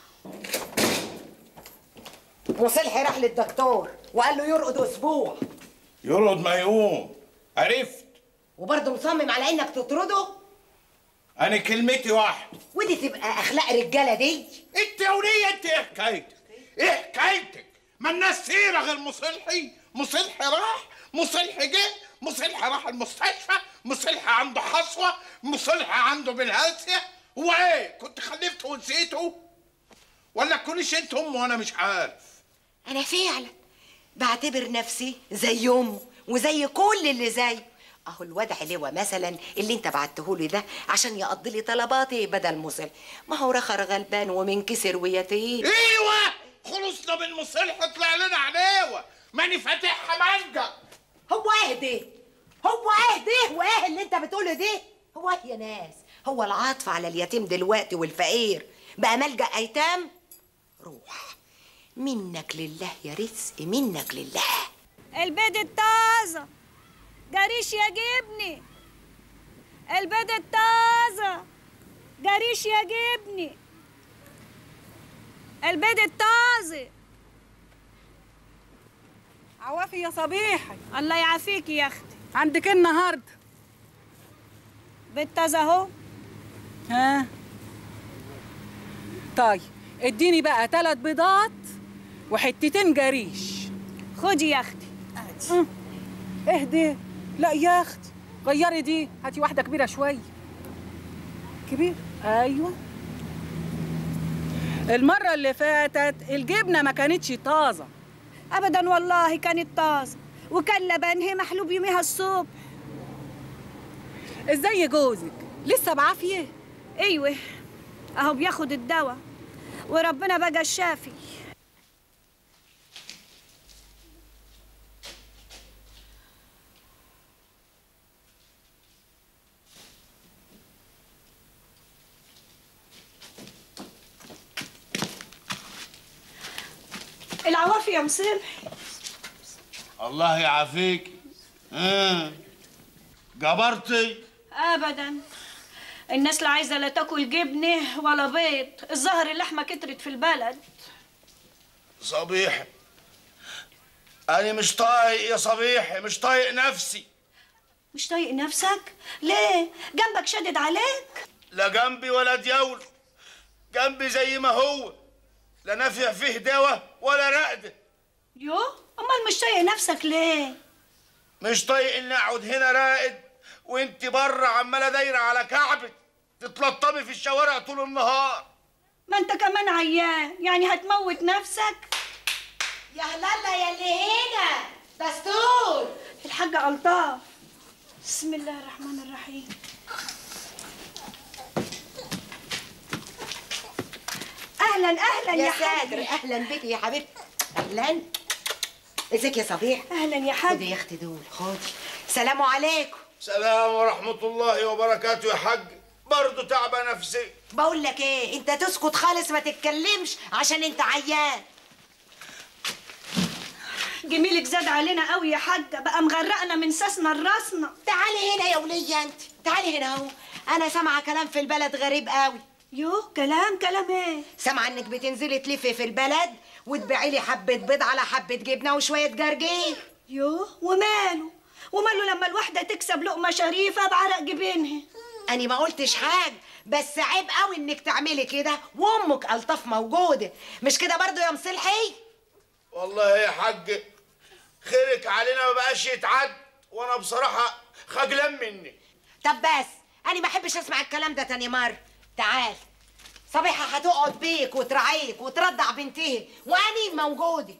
مصلحي راح للدكتور وقال له يرقد اسبوع يرقد ما يقوم عرفت وبرضه مصمم على انك تطرده انا كلمتي واحده ودي تبقى اخلاق رجاله دي انت يا وليه انت ايه حكايتك ايه حكايتك ما الناس سيره غير مصلحي مصلحي راح مصلحي جه مصلحي راح المستشفى مصلحي عنده حصوه مصلحي عنده بالهلسيه هو ايه كنت خلفته ونسيته ولا تكونيش انت ام وانا مش عارف انا فعلا بعتبر نفسي زي امه وزي كل اللي زيه اهو الواد علوة مثلا اللي انت بعته لي ده عشان يقضي لي طلباتي بدل مصل ما هو رخر غلبان ومنكسر ويتيم ايوه خلصنا من مصلح طلع لنا عداوه ماني فاتحها منجا هو ايه ده هو ايه ده وايه اللي انت بتقوله ده هو ايه يا ناس هو العطف على اليتيم دلوقتي والفقير بقى ملجأ ايتام روح منك لله يا رزق منك لله البيض الطازة جريش يجيبني البيض الطازة جريش يجيبني البيض الطازة عوافي يا صبيحي الله يعافيك يا اختي عندك إيه النهارده بيض طازة اهو ها طيب اديني بقى ثلاث بيضات وحتتين جريش خدي يا اختي أم. اهدي لا يا اختي غيري دي هاتي واحده كبيره شويه كبير ايوه المره اللي فاتت الجبنه ما كانتش طازه ابدا والله كانت طازة وكان لبنها محلوب يوميها الصبح ازاي جوزك لسه بعافيه ايوه اهو بياخد الدواء وربنا بقى الشافي العوافي يا مصلح الله يعافيك اه جبرتي ابدا الناس لا عايزه لا تاكل جبنه ولا بيض الظهر اللحمه كترت في البلد صبيحي انا مش طايق يا صبيحي مش طايق نفسي مش طايق نفسك ليه جنبك شدد عليك لا جنبي ولا ديول جنبي زي ما هو لا نافع فيه دواء ولا رقده يو امال مش طايق نفسك ليه مش طايق اني اقعد هنا راقد وانت بره عماله دايره على كعبك تتلطمي في الشوارع طول النهار ما انت كمان عيان يعني هتموت نفسك يا هلالا يا اللي هنا دستور الحاجة ألطاف بسم الله الرحمن الرحيم أهلا أهلا يا, يا حاج ساتر اهلا بك يا حبيبتي اهلا ازيك يا صبيح أهلا يا خدي حاج يا اختي دول خدي سلام عليكم سلام ورحمه الله وبركاته يا حاج برضه تعبه نفسي بقول لك ايه انت تسكت خالص ما تتكلمش عشان انت عيان جميلك زاد علينا قوي يا حاجة بقى مغرقنا من ساسنا لراسنا تعالي هنا يا ولية انت تعالي هنا اهو انا سامعه كلام في البلد غريب قوي يو كلام كلام ايه سامعه انك بتنزلي تلفي في البلد وتبيعي لي حبه بيض على حبه جبنه وشويه جرجير يو وماله وماله لما الواحدة تكسب لقمة شريفة بعرق جبينها أنا ما قلتش حاجة بس عيب قوي إنك تعملي كده وأمك ألطف موجودة مش كده برضو يا مصلحي؟ والله يا حاج خيرك علينا ما بقاش يتعد وانا بصراحه خجلان مني طب بس أنا ما بحبش أسمع الكلام ده تاني مرة تعال صبيحة هتقعد بيك وترعيك وترضع بنتها وأني موجودة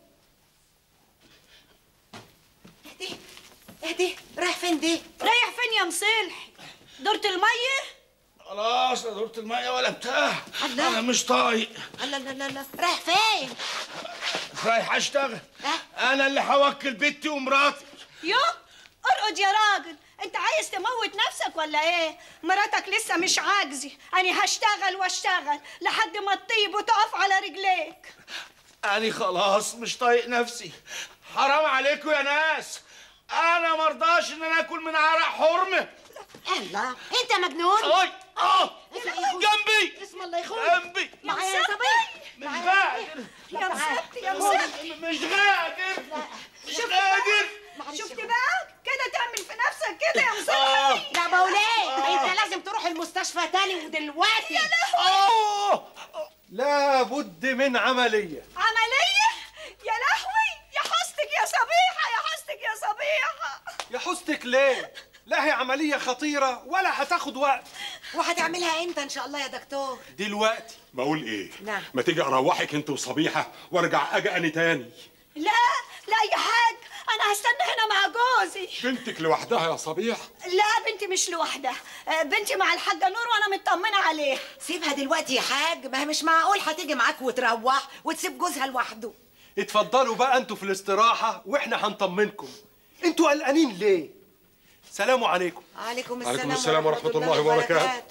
اهدي اهدي رايح فين دي؟ رايح فين يا مصلح دورة المية خلاص لا دورة المية ولا بتاع الله. انا مش طايق الله لا لا لا رايح فين؟ رايح اشتغل ها؟ انا اللي هوكل بنتي ومراتي يو ارقد يا راجل انت عايز تموت نفسك ولا ايه مراتك لسه مش عاجزه انا هشتغل واشتغل لحد ما تطيب وتقف على رجليك انا خلاص مش طايق نفسي حرام عليكم يا ناس انا مرضاش ان انا اكل من عرق حرمه الله أنت مجنون؟ اي اه اسمع يا أخوي. جنبي اسم الله يخونك جنبي معايا يا صبيح مش قادر يا مسكت يا مسكت مش قادر مش قادر شفت بقى كده تعمل في نفسك كده يا مسكت آه. لا بقول ايه انت لازم تروح المستشفى تاني ودلوقتي آه. لا بد من عملية عملية يا لهوي يا حستك يا صبيحة يا حستك يا صبيحة يا حستك ليه لا هي عملية خطيرة ولا هتاخد وقت وهتعملها امتى ان شاء الله يا دكتور دلوقتي بقول ايه نعم. ما تيجي اروحك انت وصبيحه وارجع اجي اني تاني لا لا يا حاج انا هستنى هنا مع جوزي بنتك لوحدها يا صبيح لا بنتي مش لوحدها آه، بنتي مع الحاجه نور وانا مطمنه عليها سيبها دلوقتي يا حاج ما هي مش معقول هتيجي معاك وتروح وتسيب جوزها لوحده اتفضلوا بقى انتوا في الاستراحة واحنا هنطمنكم انتوا قلقانين ليه؟ سلام عليكم عليكم السلام عليكم السلام ورحمة الله وبركاته.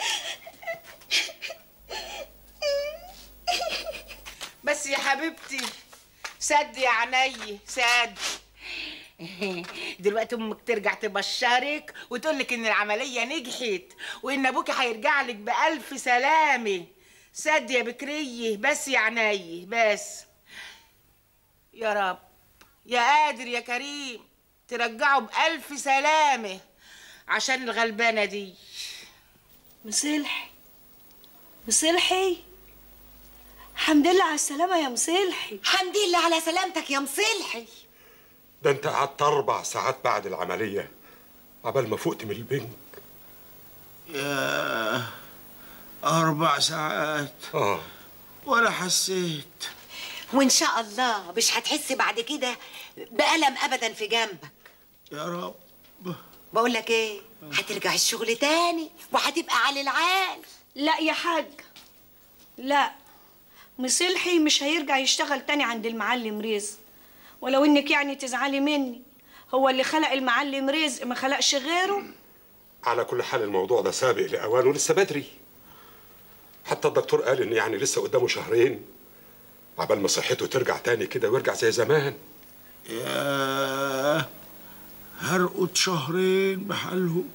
بس يا حبيبتي سد يا عيني سد دلوقتي امك ترجع تبشرك وتقول لك ان العمليه نجحت وان ابوكي هيرجع لك بالف سلامه سد يا بكريه بس يا عيني بس يا رب يا قادر يا كريم ترجعه بألف سلامة عشان الغلبانة دي مصلحي مصلحي الحمد لله على السلامه يا مصلحي حمد لله على سلامتك يا مصلحي ده انت قعدت اربع ساعات بعد العمليه عبال ما فقت من البنك يا أربع ساعات اه ولا حسيت وان شاء الله مش هتحس بعد كده بألم ابدا في جنبك يا رب بقول لك ايه هترجع الشغل تاني وهتبقى على العال لا يا حاج لا مصلحي مش هيرجع يشتغل تاني عند المعلم رزق ولو انك يعني تزعلي مني هو اللي خلق المعلم رزق ما خلقش غيره على كل حال الموضوع ده سابق لاوانه لسه بدري حتى الدكتور قال ان يعني لسه قدامه شهرين عبال ما صحته ترجع تاني كده ويرجع زي زمان يا هرقد شهرين بحالهم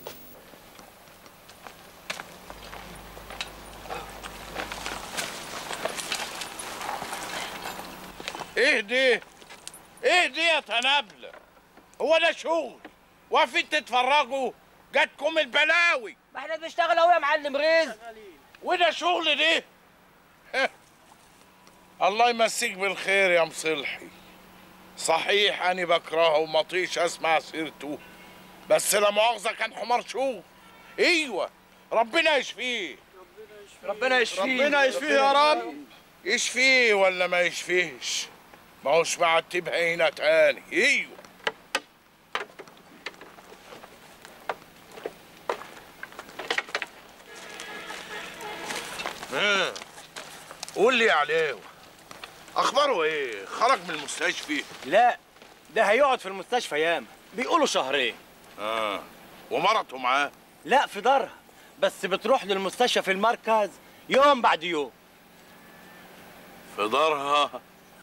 ايه دي؟ ايه دي يا تنابلة؟ هو ده شغل؟ واقفين تتفرجوا؟ جاتكم البلاوي ما احنا بنشتغل اهو يا معلم رزق وده شغل دي؟ هه. الله يمسيك بالخير يا مصلحي صحيح أنا بكرهه ومطيش أسمع سيرته بس لا مؤاخذة كان حمار شوف أيوة ربنا يشفيه ربنا يشفيه ربنا يشفيه يا رب يشفيه ولا ما يشفيهش ما هوش معتبها هنا تاني ايوه ها قول لي عليه اخباره ايه خرج من المستشفى لا ده هيقعد في المستشفى ياما بيقولوا شهرين اه ومرته معاه لا في دارها بس بتروح للمستشفى في المركز يوم بعد يوم في دارها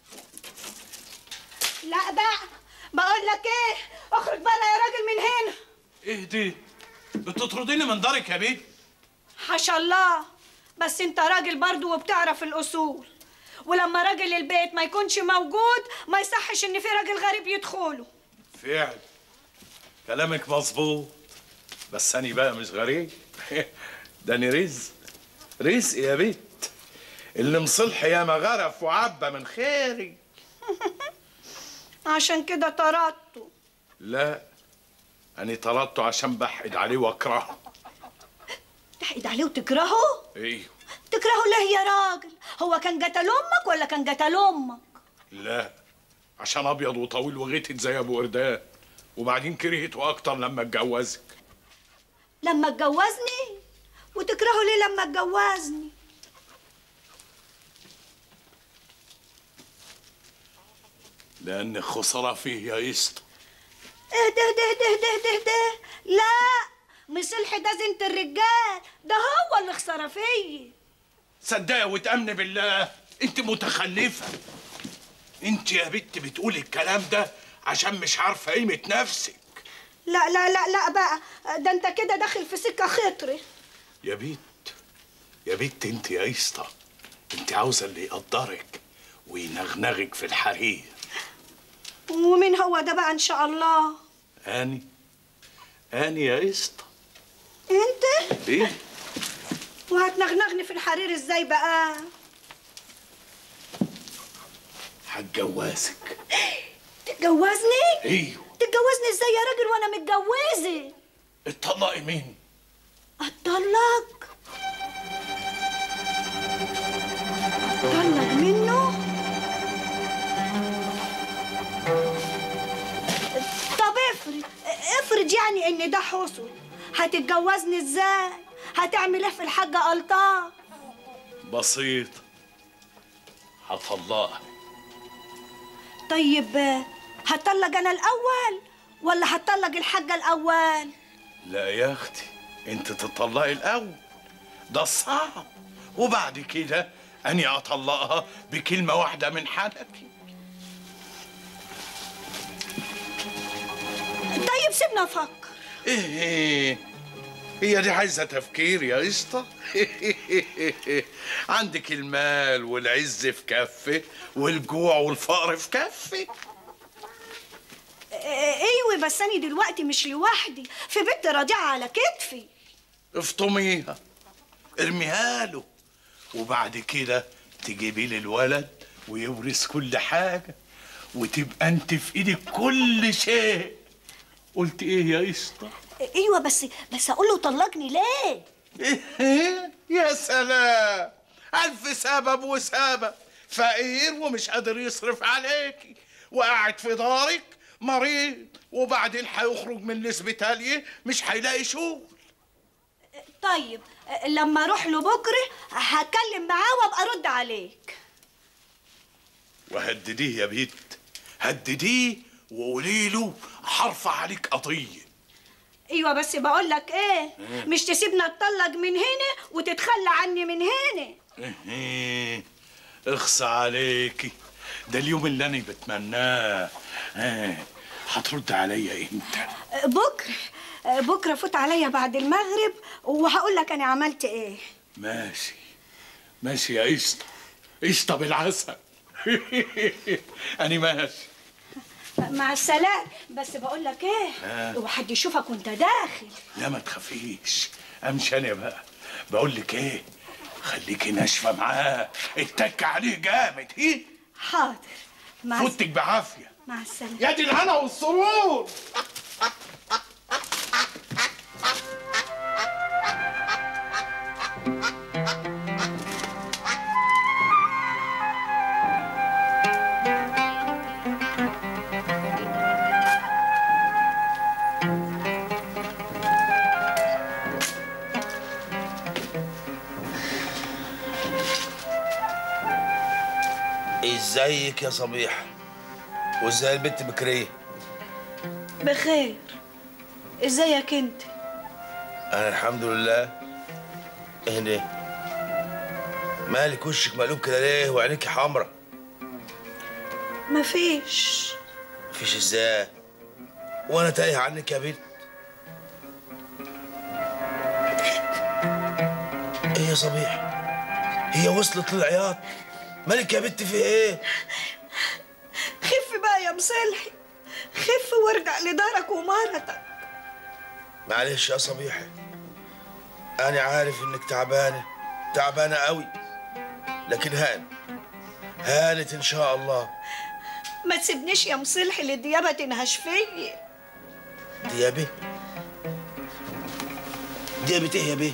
لا بقى بقول لك ايه اخرج بقى يا راجل من هنا اهدي بتطرديني من دارك يا بيه حاشا الله بس انت راجل برضو وبتعرف الاصول ولما راجل البيت ما يكونش موجود ما يصحش ان في راجل غريب يدخله فعل كلامك مظبوط بس أنا بقى مش غريب ده أنا رزق رزق يا بيت اللي مصلح يا ما غرف وعبى من خيري عشان كده طردته لا أنا طردته عشان بحقد عليه وأكرهه تحقد عليه وتكرهه أيوه تكرهه ليه يا راجل هو كان قتل امك ولا كان قتل امك لا عشان أبيض وطويل وغيتت زي أبو قردان وبعدين كرهته أكتر لما اتجوزك لما اتجوزني وتكرهه ليه لما اتجوزني لأن خسارة فيه يا قسط اهدى اهدى اهدى اهدى اهدى اهدى لا مصلحي ده زينة الرجال ده هو اللي خسارة فيا صدقي وتأمني بالله انت متخلفة انت يا بنت بتقولي الكلام ده عشان مش عارفة قيمة نفسك لا لا لا لا بقى ده انت كده داخل في سكة خطرة يا بنت يا بنت انت يا قسطة انت عاوزة اللي يقدرك وينغنغك في الحرير ومين هو ده بقى ان شاء الله اني اني يا قسطة انت ايه وهتنغنغني في الحرير ازاي بقى هتجوزك تتجوزني ايوه تتجوزني ازاي يا راجل وانا متجوزه اتطلقي مين اتطلق يعني ان ده حصل هتتجوزني ازاي هتعمل ايه في الحاجه الطاف بسيط هطلقها طيب آه، هتطلق انا الاول ولا هتطلق الحاجه الاول لا يا اختي انت تطلقي الاول ده صعب وبعد كده اني اطلقها بكلمه واحده من حنكي طيب سيبنا افكر ايه هي دي عايزه تفكير يا قشطه عندك المال والعز في كفه والجوع والفقر في كفه آه، ايوه بس انا دلوقتي مش لوحدي في بنت رضيعه على كتفي افطميها ارميها له وبعد كده تجيبي لي الولد ويورث كل حاجه وتبقى انت في ايدك كل شيء قلت ايه يا قشطه ايوه بس بس اقول له طلقني ليه إيه؟ يا سلام ألف سبب وسبب فقير ومش قادر يصرف عليكي وقاعد في دارك مريض وبعدين هيخرج من الاسبيتالية مش هيلاقي شغل طيب آه، لما اروح له بكره هتكلم معاه وابقى ارد عليك وهدديه يا بيت هدديه وقولي له هرفع عليك قضية ايوه بس بقول لك ايه مش تسيبني اتطلق من هنا وتتخلى عني من هنا إيه، اخصى عليكي ده اليوم اللي انا بتمناه إيه، هترد عليا امتى آه، بكره آه، بكره فوت عليا بعد المغرب وهقول لك انا عملت ايه ماشي ماشي يا قشطة قشطة بالعسل أنا ماشي مع السلامه بس بقول لك ايه آه. اوعى حد يشوفك وانت داخل لا ما تخافيش امشي انا بقى بقول لك ايه خليكي ناشفه معاه اتك عليه جامد هي حاضر مع الس- فوتك بعافيه مع السلامه يا دي الهنا والسرور ازيك يا صبيح وازاي البنت بكريه بخير ازيك انت انا الحمد لله اهدي مالك وشك مقلوب كده ليه وعينيكي حمرا مفيش مفيش ازاي وانا تايه عنك يا بنت ايه يا صبيح هي وصلت للعياط مالك يا بنت في ايه خف بقى يا مصلحي خف وارجع لدارك ومرتك معلش يا صبيحة أنا عارف إنك تعبانة تعبانة قوي لكن هان هانت إن شاء الله ما تسيبنيش يا مصلحي للديابه تنهش فيا ديابة ديابة إيه يا بيه؟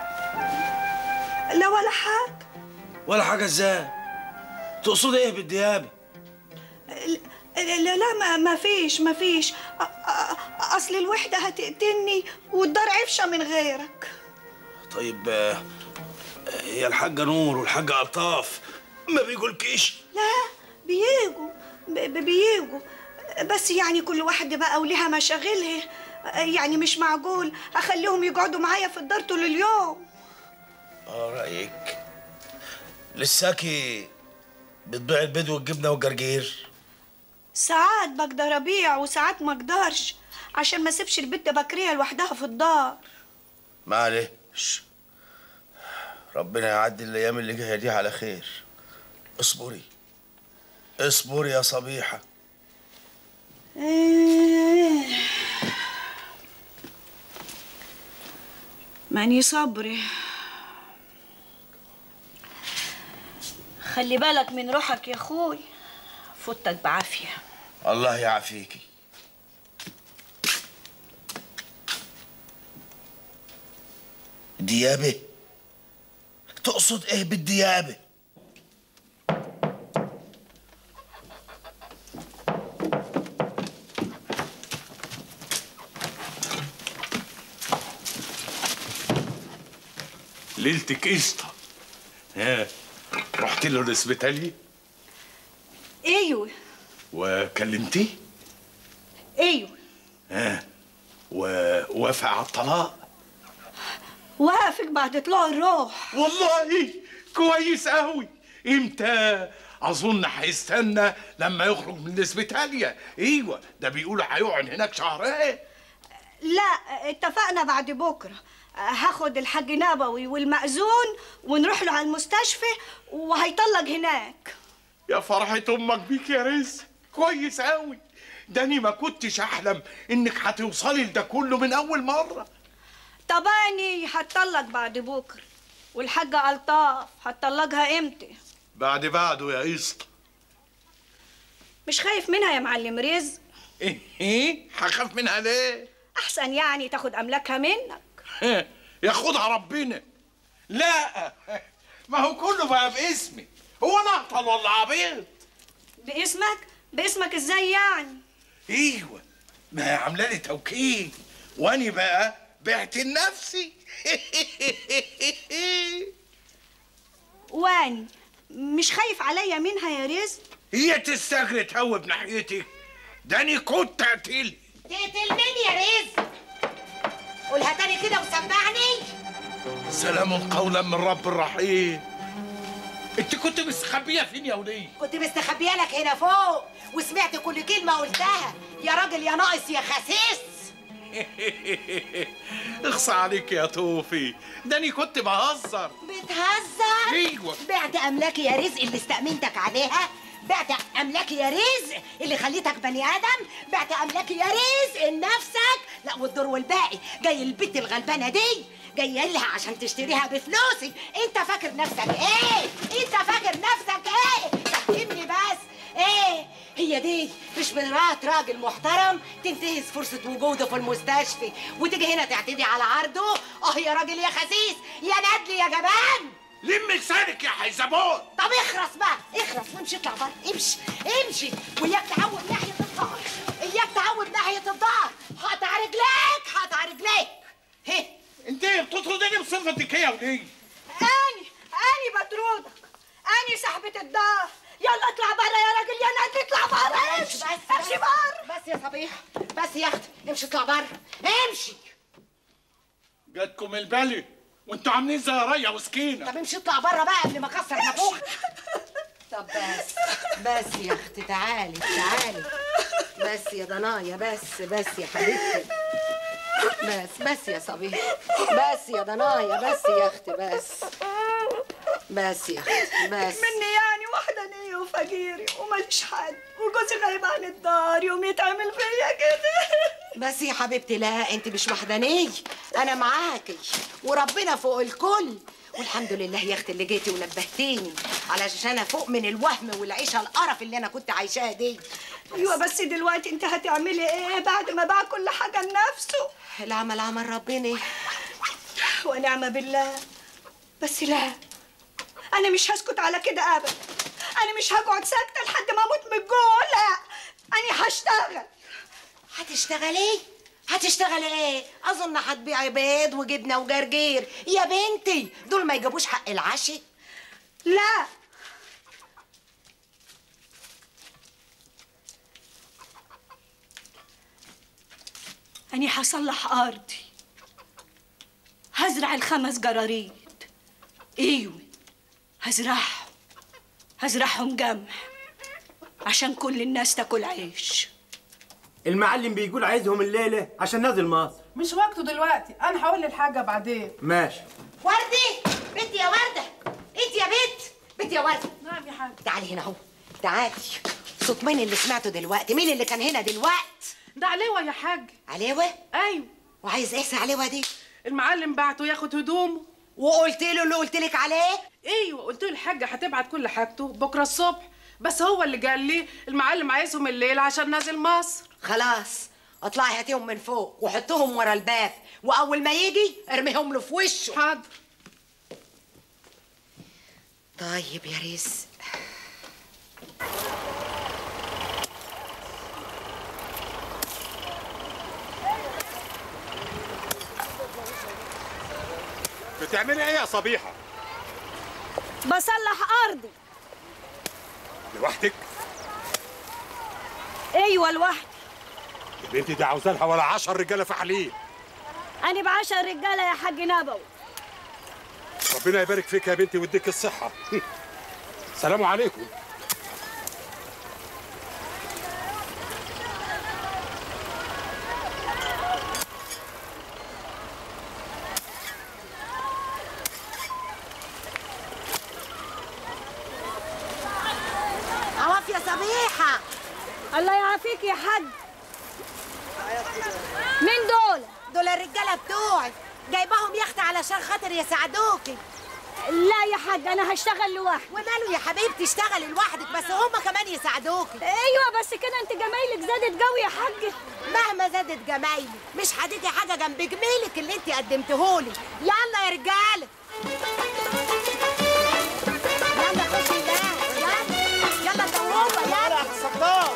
لا ولا حاجه ولا حاجة إزاي؟ تقصد إيه بالديابة؟ لا لا ما ما فيش ما فيش أ- أ- اصل الوحده هتقتلني والدار عفشه من غيرك طيب آه، هي الحاجة نور والحاجة ألطاف ما بيقولكيش لا بيجوا ب- ب- بيجوا بس يعني كل واحدة بقى وليها مشاغلها يعني مش معقول اخليهم يقعدوا معايا في الدار طول اليوم آه رأيك لساكي بتبيع البيض والجبنة والجرجير ساعات بقدر ابيع وساعات ما اقدرش عشان ما اسيبش البنت بكريه لوحدها في الدار معلش ربنا يعدي الايام اللي جايه دي على خير اصبري اصبري يا صبيحه ماني صبري خلي بالك من روحك يا اخوي فوتك بعافيه الله يعافيكي ديابه تقصد ايه بالديابه ليلتك قشطه ها رحت له الاسبيتالي ايوه وكلمتيه ايوه ها ووافق على الطلاق وافق بعد طلوع الروح والله كويس قوي امتى اظن هيستنى لما يخرج من الاسبيتاليا ايوه ده بيقولوا هيقعد هناك شهرين لا اتفقنا بعد بكره هاخد الحاج نبوي والمأذون ونروح له على المستشفى وهيطلق هناك يا فرحة امك بيك يا رزق كويس قوي ده انا ما كنتش احلم انك هتوصلي لده كله من اول مره طب اني هتطلق بعد بكره والحاجة ألطاف هتطلقها امتى بعد بعده يا قسط مش خايف منها يا معلم رزق ايه ايه هخاف منها ليه احسن يعني تاخد املاكها منك ياخدها ربنا لا ما هو كله بقى باسمي هو انا اعطل ولا عبيط باسمك باسمك ازاي يعني ايوه ما هي عامله لي توكيل واني بقى بعت لنفسي واني مش خايف عليا منها يا رزق هي تستجري تهوب ناحيتي ده اني كنت قتيل تقتل مين يا رزق قولها تاني كده وسمعني سلام قولا من رب الرحيم انت كنت مستخبيه فين يا وليه كنت مستخبيه لك هنا فوق وسمعت كل كلمه قلتها يا راجل يا ناقص يا خسيس اخصى عليك يا توفي ده اني كنت بهزر بتهزر ايوه بعت املاكي يا رزق اللي استأمنتك عليها بعت املاكي يا رزق اللي خليتك بني ادم بعت املاكي يا رزق لنفسك لا والدور والباقي جاي البت الغلبانه دي جاي لها عشان تشتريها بفلوسي انت فاكر نفسك ايه انت فاكر نفسك ايه فهمني بس ايه هي دي مش مرات راجل محترم تنتهز فرصة وجوده في المستشفى وتيجي هنا تعتدي على عرضه اه يا راجل يا خسيس يا ندلي يا جبان لم لسانك يا حيزبون طب اخرس بقى اخرس وامشي اطلع بره امشي امشي وياك تعود ناحية الظهر اياك تعود ناحية الظهر هقطع رجليك هقطع رجليك هه انت بتطردني بصفتك يا وليه اني اني بطردك اني صاحبة الدار يلا اطلع بره يا راجل يا نادي اطلع بره امشي امشي بس امشي بره بس يا صبيح بس يا اختي امشي اطلع بره امشي جاتكم البلي وانتوا عاملين زي ريا وسكينه طب امشي اطلع بره بقى قبل ما اكسر نافوخك طب بس بس يا اختي تعالي تعالي بس يا ضنايا بس بس يا حبيبتي بس بس يا صبيح بس يا ضنايا بس يا اختي بس بس يا اختي بس مني يعني وحدانية وفقيري وماليش حد وجوزي غايب عن الدار يوم يتعمل فيا كده بس يا حبيبتي لا انت مش وحدانيه انا معاكي وربنا فوق الكل والحمد لله يا اختي اللي جيتي ونبهتيني علشان افوق من الوهم والعيشه القرف اللي انا كنت عايشاها دي ايوه بس دلوقتي انت هتعملي ايه بعد ما باع كل حاجه لنفسه العمل عمل ربنا ونعم بالله بس لا انا مش هسكت على كده ابدا انا مش هقعد ساكته لحد ما اموت من الجوع لا انا هشتغل هتشتغلي هتشتغلي ايه اظن هتبيعي بيض وجبنه وجرجير يا بنتي دول ما يجيبوش حق العشي لا أنا هصلح أرضي هزرع الخمس جراريد أيوة هزرعهم هزرعهم جمح عشان كل الناس تاكل عيش المعلم بيقول عايزهم الليله عشان نازل مصر مش وقته دلوقتي انا هقول الحاجه بعدين ماشي وردي بنتي يا ورده انت يا بنت بنتي يا ورده نعم يا حاج تعالي هنا اهو تعالي صوت مين اللي سمعته دلوقتي مين اللي كان هنا دلوقتي ده عليوه يا حاج عليوه ايوه وعايز ايه عليوه دي المعلم بعته ياخد هدومه وقلت له اللي قلت لك عليه ايوه قلت له الحاجه هتبعت كل حاجته بكره الصبح بس هو اللي قال لي المعلم عايزهم الليل عشان نازل مصر خلاص اطلعي هاتيهم من فوق وحطهم ورا الباب واول ما يجي ارميهم له في وشه حاضر طيب يا رزق بتعملي ايه يا صبيحه بصلح ارضي لوحدك ايوه لوحدي البنت دي عاوزه لها ولا عشر رجاله فحلين انا بعشر رجاله يا حاج نبوي ربنا يبارك فيك يا بنتي ويديك الصحه سلام عليكم عواف يا صبيحة الله يعافيك يا حاج مين دول دول الرجالة بتوعي جايباهم يخت علشان خاطر يساعدوكي لا يا حاج انا هشتغل لوحدي وماله يا حبيبتي اشتغلي لوحدك بس هما كمان يساعدوكي ايوه بس كده انت جمايلك زادت قوي يا حاج مهما زادت جمايلي مش هتيجي حاجة جنب جميلك اللي انت قدمتهولي يلا يا رجالة يلا خشي ده يلا يلا دوبة يلا صدام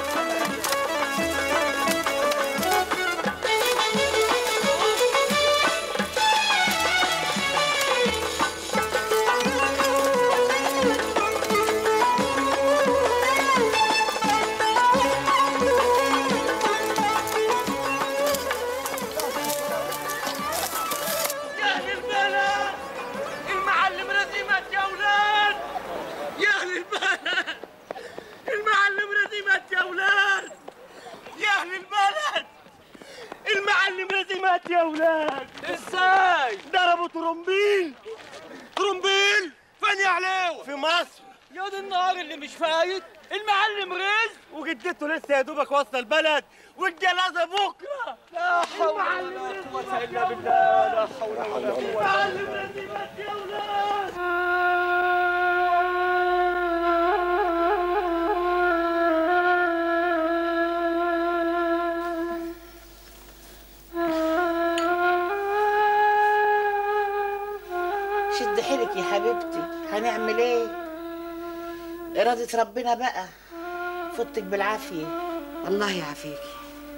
يا اهل البلد المعلم رزمت يا اولاد يا اهل البلد المعلم رزمت يا اولاد يا اهل البلد المعلم رزمت يا اولاد ازاي ضربوا ترومبيل ترومبيل فين يا عليوه في مصر يا دي النهار اللي مش فايت المعلم رزق وجدته لسه يا دوبك واصله البلد والجنازه بكره لا حول ولا قوه الا بالله لا حول ولا قوه المعلم رزمت يا اولاد شد حيلك يا حبيبتي هنعمل ايه إرادة ربنا بقى فوتك بالعافية الله يعافيكي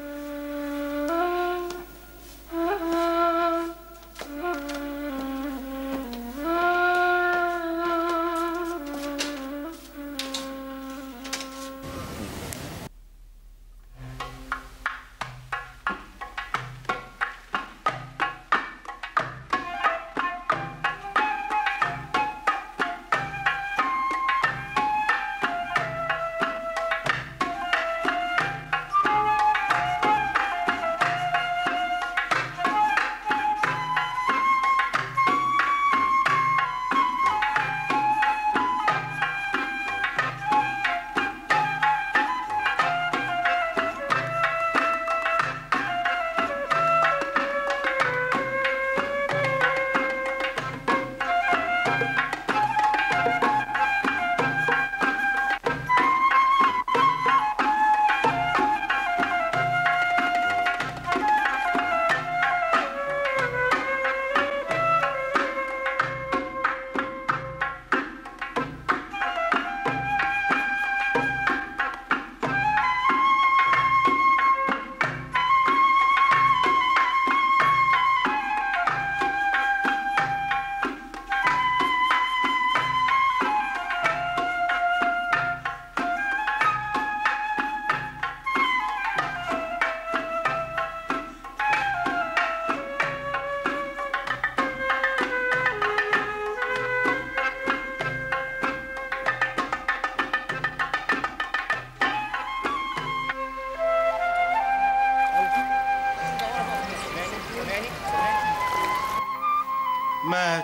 مات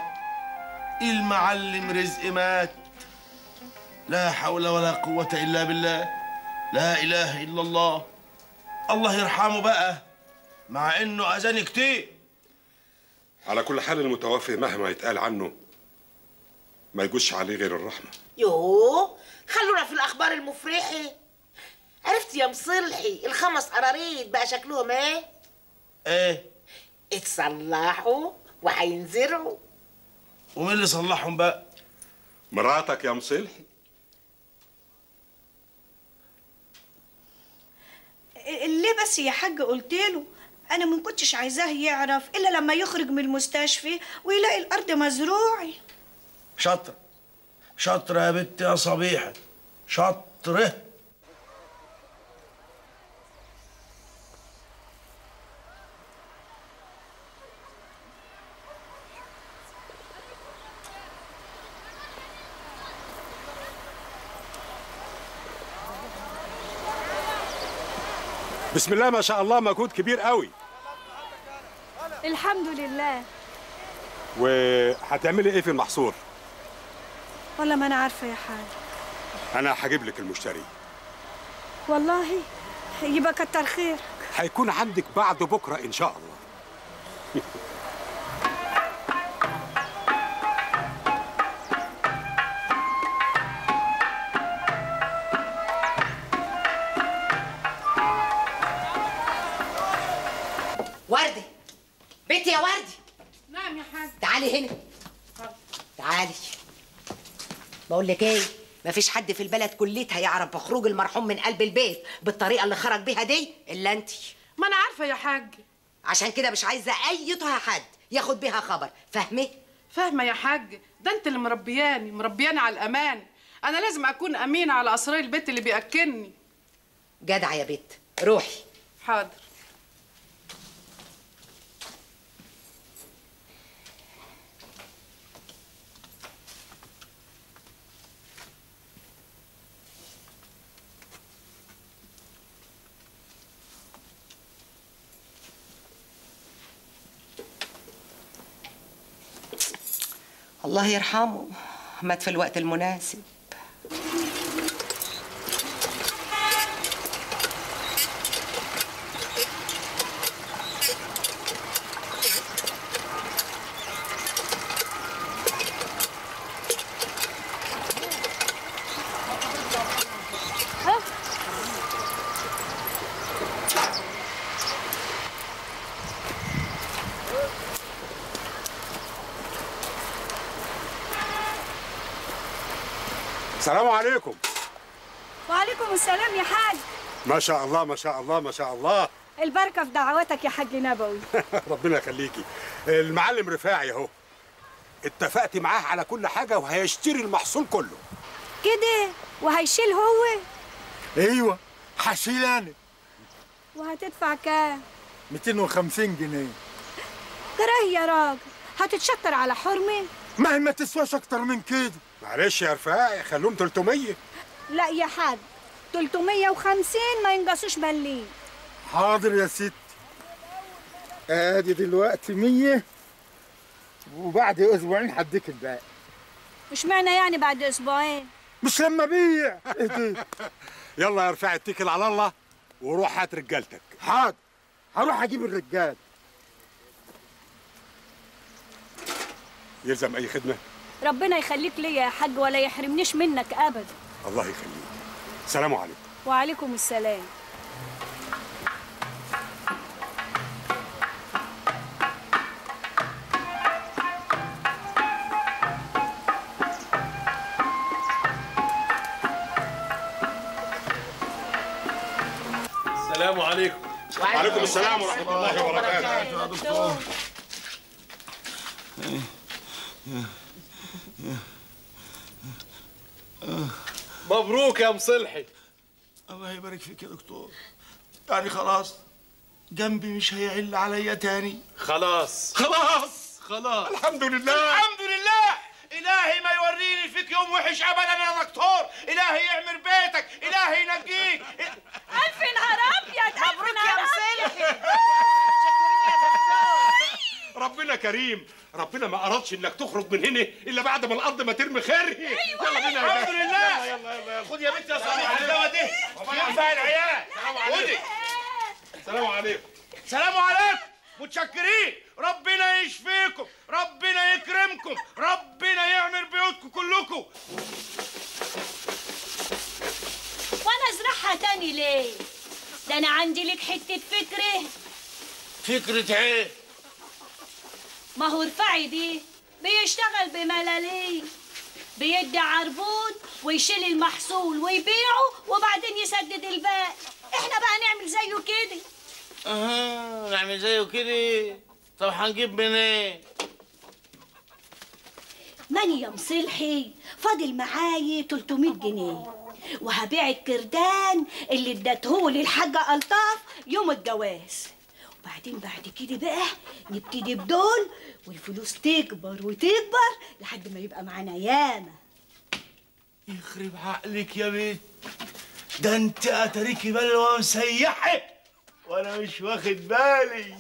المعلم رزق مات لا حول ولا قوة إلا بالله لا إله إلا الله الله يرحمه بقى مع إنه أذاني كتير على كل حال المتوفي مهما يتقال عنه ما يجوش عليه غير الرحمه يوه خلونا في الأخبار المفرحة عرفت يا مصلحي الخمس قراريط بقى شكلهم ايه؟ إيه اتصلحوا وهينزرعوا ومين اللي صلحهم بقى مراتك يا مصلحي ليه بس يا حاج قلت له انا ما كنتش عايزاه يعرف الا لما يخرج من المستشفى ويلاقي الارض مزروعه شاطرة شاطرة يا بنت يا صبيحة شاطرة بسم الله ما شاء الله مجهود كبير قوي الحمد لله وهتعملي ايه في المحصول والله ما انا عارفه يا حاج انا هجيب لك المشتري والله يبقى كتر خير هيكون عندك بعد بكره ان شاء الله وردة بنتي يا وردة نعم يا حاج تعالي هنا تعالي بقول لك ايه مفيش حد في البلد كلتها يعرف بخروج المرحوم من قلب البيت بالطريقه اللي خرج بيها دي الا انت ما انا عارفه يا حاج عشان كده مش عايزه ايتها حد ياخد بيها خبر فاهمه فاهمه يا حاج ده انت اللي مربياني مربياني على الامان انا لازم اكون امينه على اسرار البيت اللي بياكلني جدعه يا بت روحي حاضر الله يرحمه مات في الوقت المناسب السلام عليكم وعليكم السلام يا حاج ما شاء الله ما شاء الله ما شاء الله البركه في دعواتك يا حاج نبوي ربنا يخليكي المعلم رفاعي اهو اتفقت معاه على كل حاجه وهيشتري المحصول كله كده وهيشيل هو ايوه هشيل انا وهتدفع كام 250 جنيه كره يا راجل هتتشطر على حرمي ما هي ما تسواش اكتر من كده معلش يا رفاعي خلوهم 300 لا يا حاج 350 ما ينقصوش مليم حاضر يا ستي ادي دلوقتي 100 وبعد اسبوعين هديك الباقي مش معنى يعني بعد اسبوعين مش لما بيع اهدي يلا يا رفاعي اتكل على الله وروح هات رجالتك حاضر هروح اجيب الرجال يلزم اي خدمه ربنا يخليك ليا يا حاج ولا يحرمنيش منك ابدا الله يخليك سلام عليكم وعليكم السلام السلام عليكم وعليكم السلام ورحمه الله وبركاته يا دكتور مبروك يا مصلحي الله يبارك فيك يا دكتور يعني خلاص جنبي مش هيعل عليا تاني خلاص خلاص خلاص الحمد لله الحمد لله إلهي ما يوريني فيك يوم وحش أبدا يا دكتور إلهي يعمر بيتك إلهي ينقيك الف نهار ابيض الف نهار ابيض ربنا كريم ربنا ما ارادش انك تخرج من هنا الا بعد ما الارض ما ترمي خير يلا بينا يا الحمد باشا. لله. يلا يلا يلا خد يا بنت يا صبيح الدواء دي ينفع العيال خدي السلام عليكم سلام عليكم متشكرين ربنا يشفيكم ربنا يكرمكم ربنا يعمر بيوتكم كلكم وانا ازرعها تاني ليه ده انا عندي لك حته فكره فكرة ايه؟ ما هو رفاعي دي بيشتغل بملاليم بيدي عربون ويشيل المحصول ويبيعه وبعدين يسدد الباقي احنا بقى نعمل زيه كده اها نعمل زيه كده طب هنجيب منين ماني يا مصلحي فاضل معايا 300 جنيه وهبيع الكردان اللي ادته الحاجة ألطاف يوم الجواز وبعدين بعد كده بقى نبتدي بدول والفلوس تكبر وتكبر لحد ما يبقى معانا ياما يخرب عقلك يا بنت ده انت اتريكي بلوه مسيحه وانا مش واخد بالي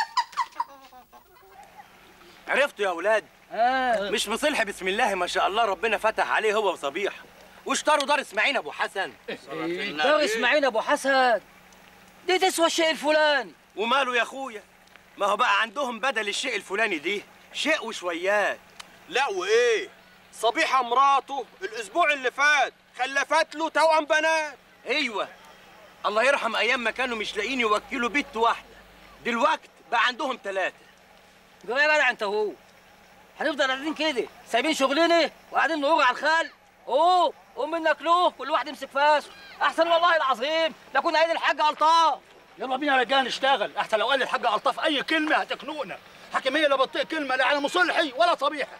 عرفتوا يا اولاد آه. مش مصلح بسم الله ما شاء الله ربنا فتح عليه هو وصبيح واشتروا دار اسماعيل ابو حسن دار اسماعيل ابو حسن دي تسوى الشيء الفلاني وماله يا اخويا ما هو بقى عندهم بدل الشيء الفلاني دي شيء وشويات لا وايه صبيحه مراته الاسبوع اللي فات خلفت له توأم بنات ايوه الله يرحم ايام ما كانوا مش لاقيين يوكلوا بنت واحده دلوقتي بقى عندهم ثلاثه جوا يا جدع انت هو هنفضل قاعدين كده سايبين شغلنا وقاعدين نروج على الخال اوه قوم منك له كل واحد يمسك فاسه احسن والله العظيم لا كنا قايل الحاج الطاف يلا بينا يا رجال نشتغل احسن لو قال الحاج الطاف اي كلمه هتخنقنا حكميه لا بطيء كلمه لا على مصلحي ولا صبيحه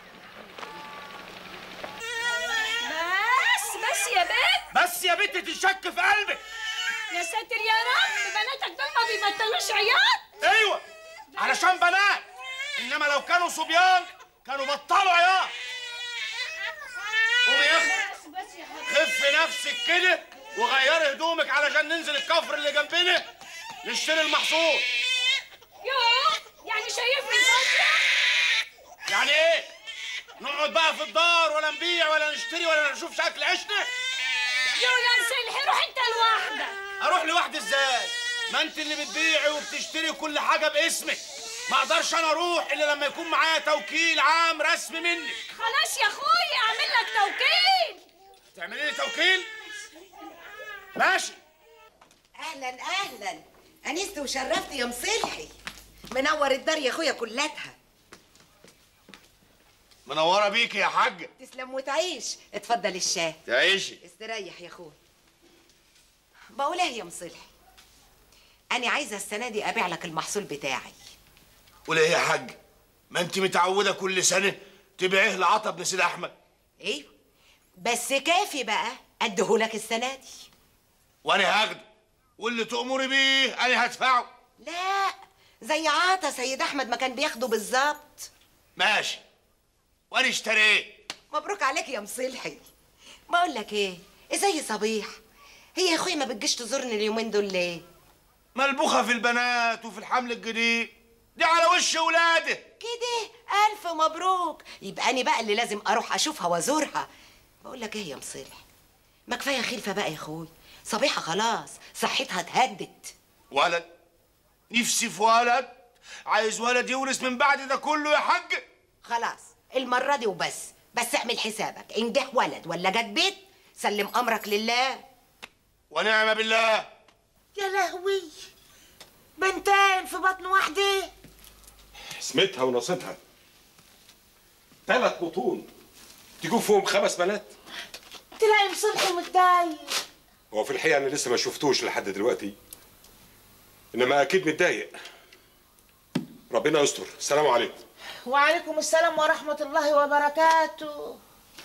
بس بس يا بنت بس يا بنت تشك في قلبك يا ساتر يا رب بناتك دول ما بيبطلوش عياط ايوه علشان بنات انما لو كانوا صبيان كانوا بطلوا عياط قومي يا اختي بس بس يا خفي نفسك كده وغيري هدومك علشان ننزل الكفر اللي جنبنا نشتري المحصول يوه يعني شايفني فاضية يعني ايه نقعد بقى في الدار ولا نبيع ولا نشتري ولا نشوف شكل عيشنا يو يا مصلحي روح انت لوحدك اروح لوحدي ازاي ما انت اللي بتبيعي وبتشتري كل حاجه باسمك ما اقدرش انا اروح الا لما يكون معايا توكيل عام رسمي منك خلاص يا اخويا اعمل لك توكيل تعملي لي توكيل ماشي اهلا اهلا انست وشرفت يا مصلحي منور الدار يا اخويا كلتها منوره بيكي يا حاجه تسلم وتعيش اتفضل الشاي تعيشي استريح يا اخويا بقول ايه يا مصلحي انا عايزه السنه دي ابيع لك المحصول بتاعي ولا ايه يا حاج ما انت متعوده كل سنه تبيعيه لعطب بن سيد احمد ايوه بس كافي بقى اديهولك السنه دي وانا هاخده واللي تأمري بيه انا هدفعه لا زي عطا سيد احمد ما كان بياخده بالظبط ماشي وانا اشتريت مبروك عليك يا مصلحي بقول لك ايه ازاي صبيح هي يا اخويا ما بتجيش تزورني اليومين دول ليه ملبوخه في البنات وفي الحمل الجديد دي على وش ولاده كده الف مبروك يبقى انا بقى اللي لازم اروح اشوفها وازورها بقول لك ايه يا مصلح ما كفايه خلفه بقى يا اخوي صبيحه خلاص صحتها اتهدت ولد نفسي في ولد عايز ولد يورث من بعد ده كله يا حاج خلاص المره دي وبس بس اعمل حسابك ان جه ولد ولا جت بيت سلم امرك لله ونعم بالله يا لهوي بنتين في بطن واحدة اسمتها ونصيبها ثلاث بطون تجوا فيهم خمس بنات تلاقي مصلحي متضايق هو في الحقيقه انا لسه ما شفتوش لحد دلوقتي انما اكيد متضايق ربنا يستر السلام عليكم وعليكم السلام ورحمة الله وبركاته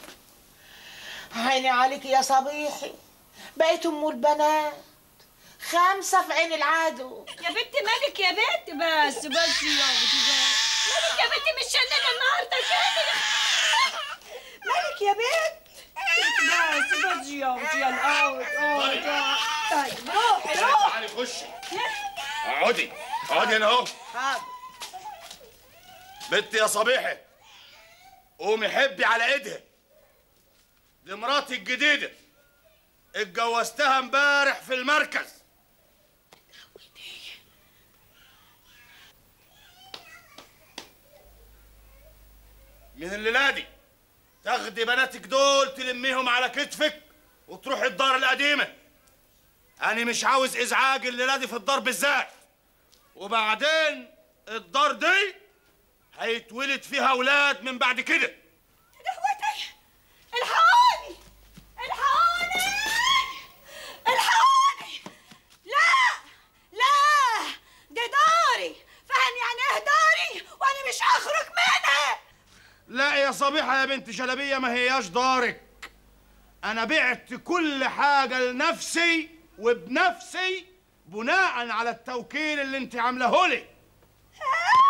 عيني عليك يا صبيحي بقيت ام البنات خمسة في عين العدو يا بنت مالك يا بنت بس بس يا بنت بس مالك يا بنت مش شنانة النهارده كده مالك يا بنت بس بس يا بنت يا الأول اه طيب روحي روحي تعالي خشي اقعدي اقعدي هنا اهو حاضر بنتي يا صبيحي قومي حبي على ايدها دي مراتي الجديدة اتجوزتها امبارح في المركز من الليلة دي تاخدي بناتك دول تلميهم على كتفك وتروحي الدار القديمة أنا مش عاوز إزعاج الليلة دي في الدار بالذات وبعدين الدار دي هيتولد فيها أولاد من بعد كده الحقوني الحقوني الحقوني لا لا صبيحة يا بنت جلبية ما هياش دارك أنا بعت كل حاجة لنفسي وبنفسي بناء على التوكيل اللي انت عاملاه لي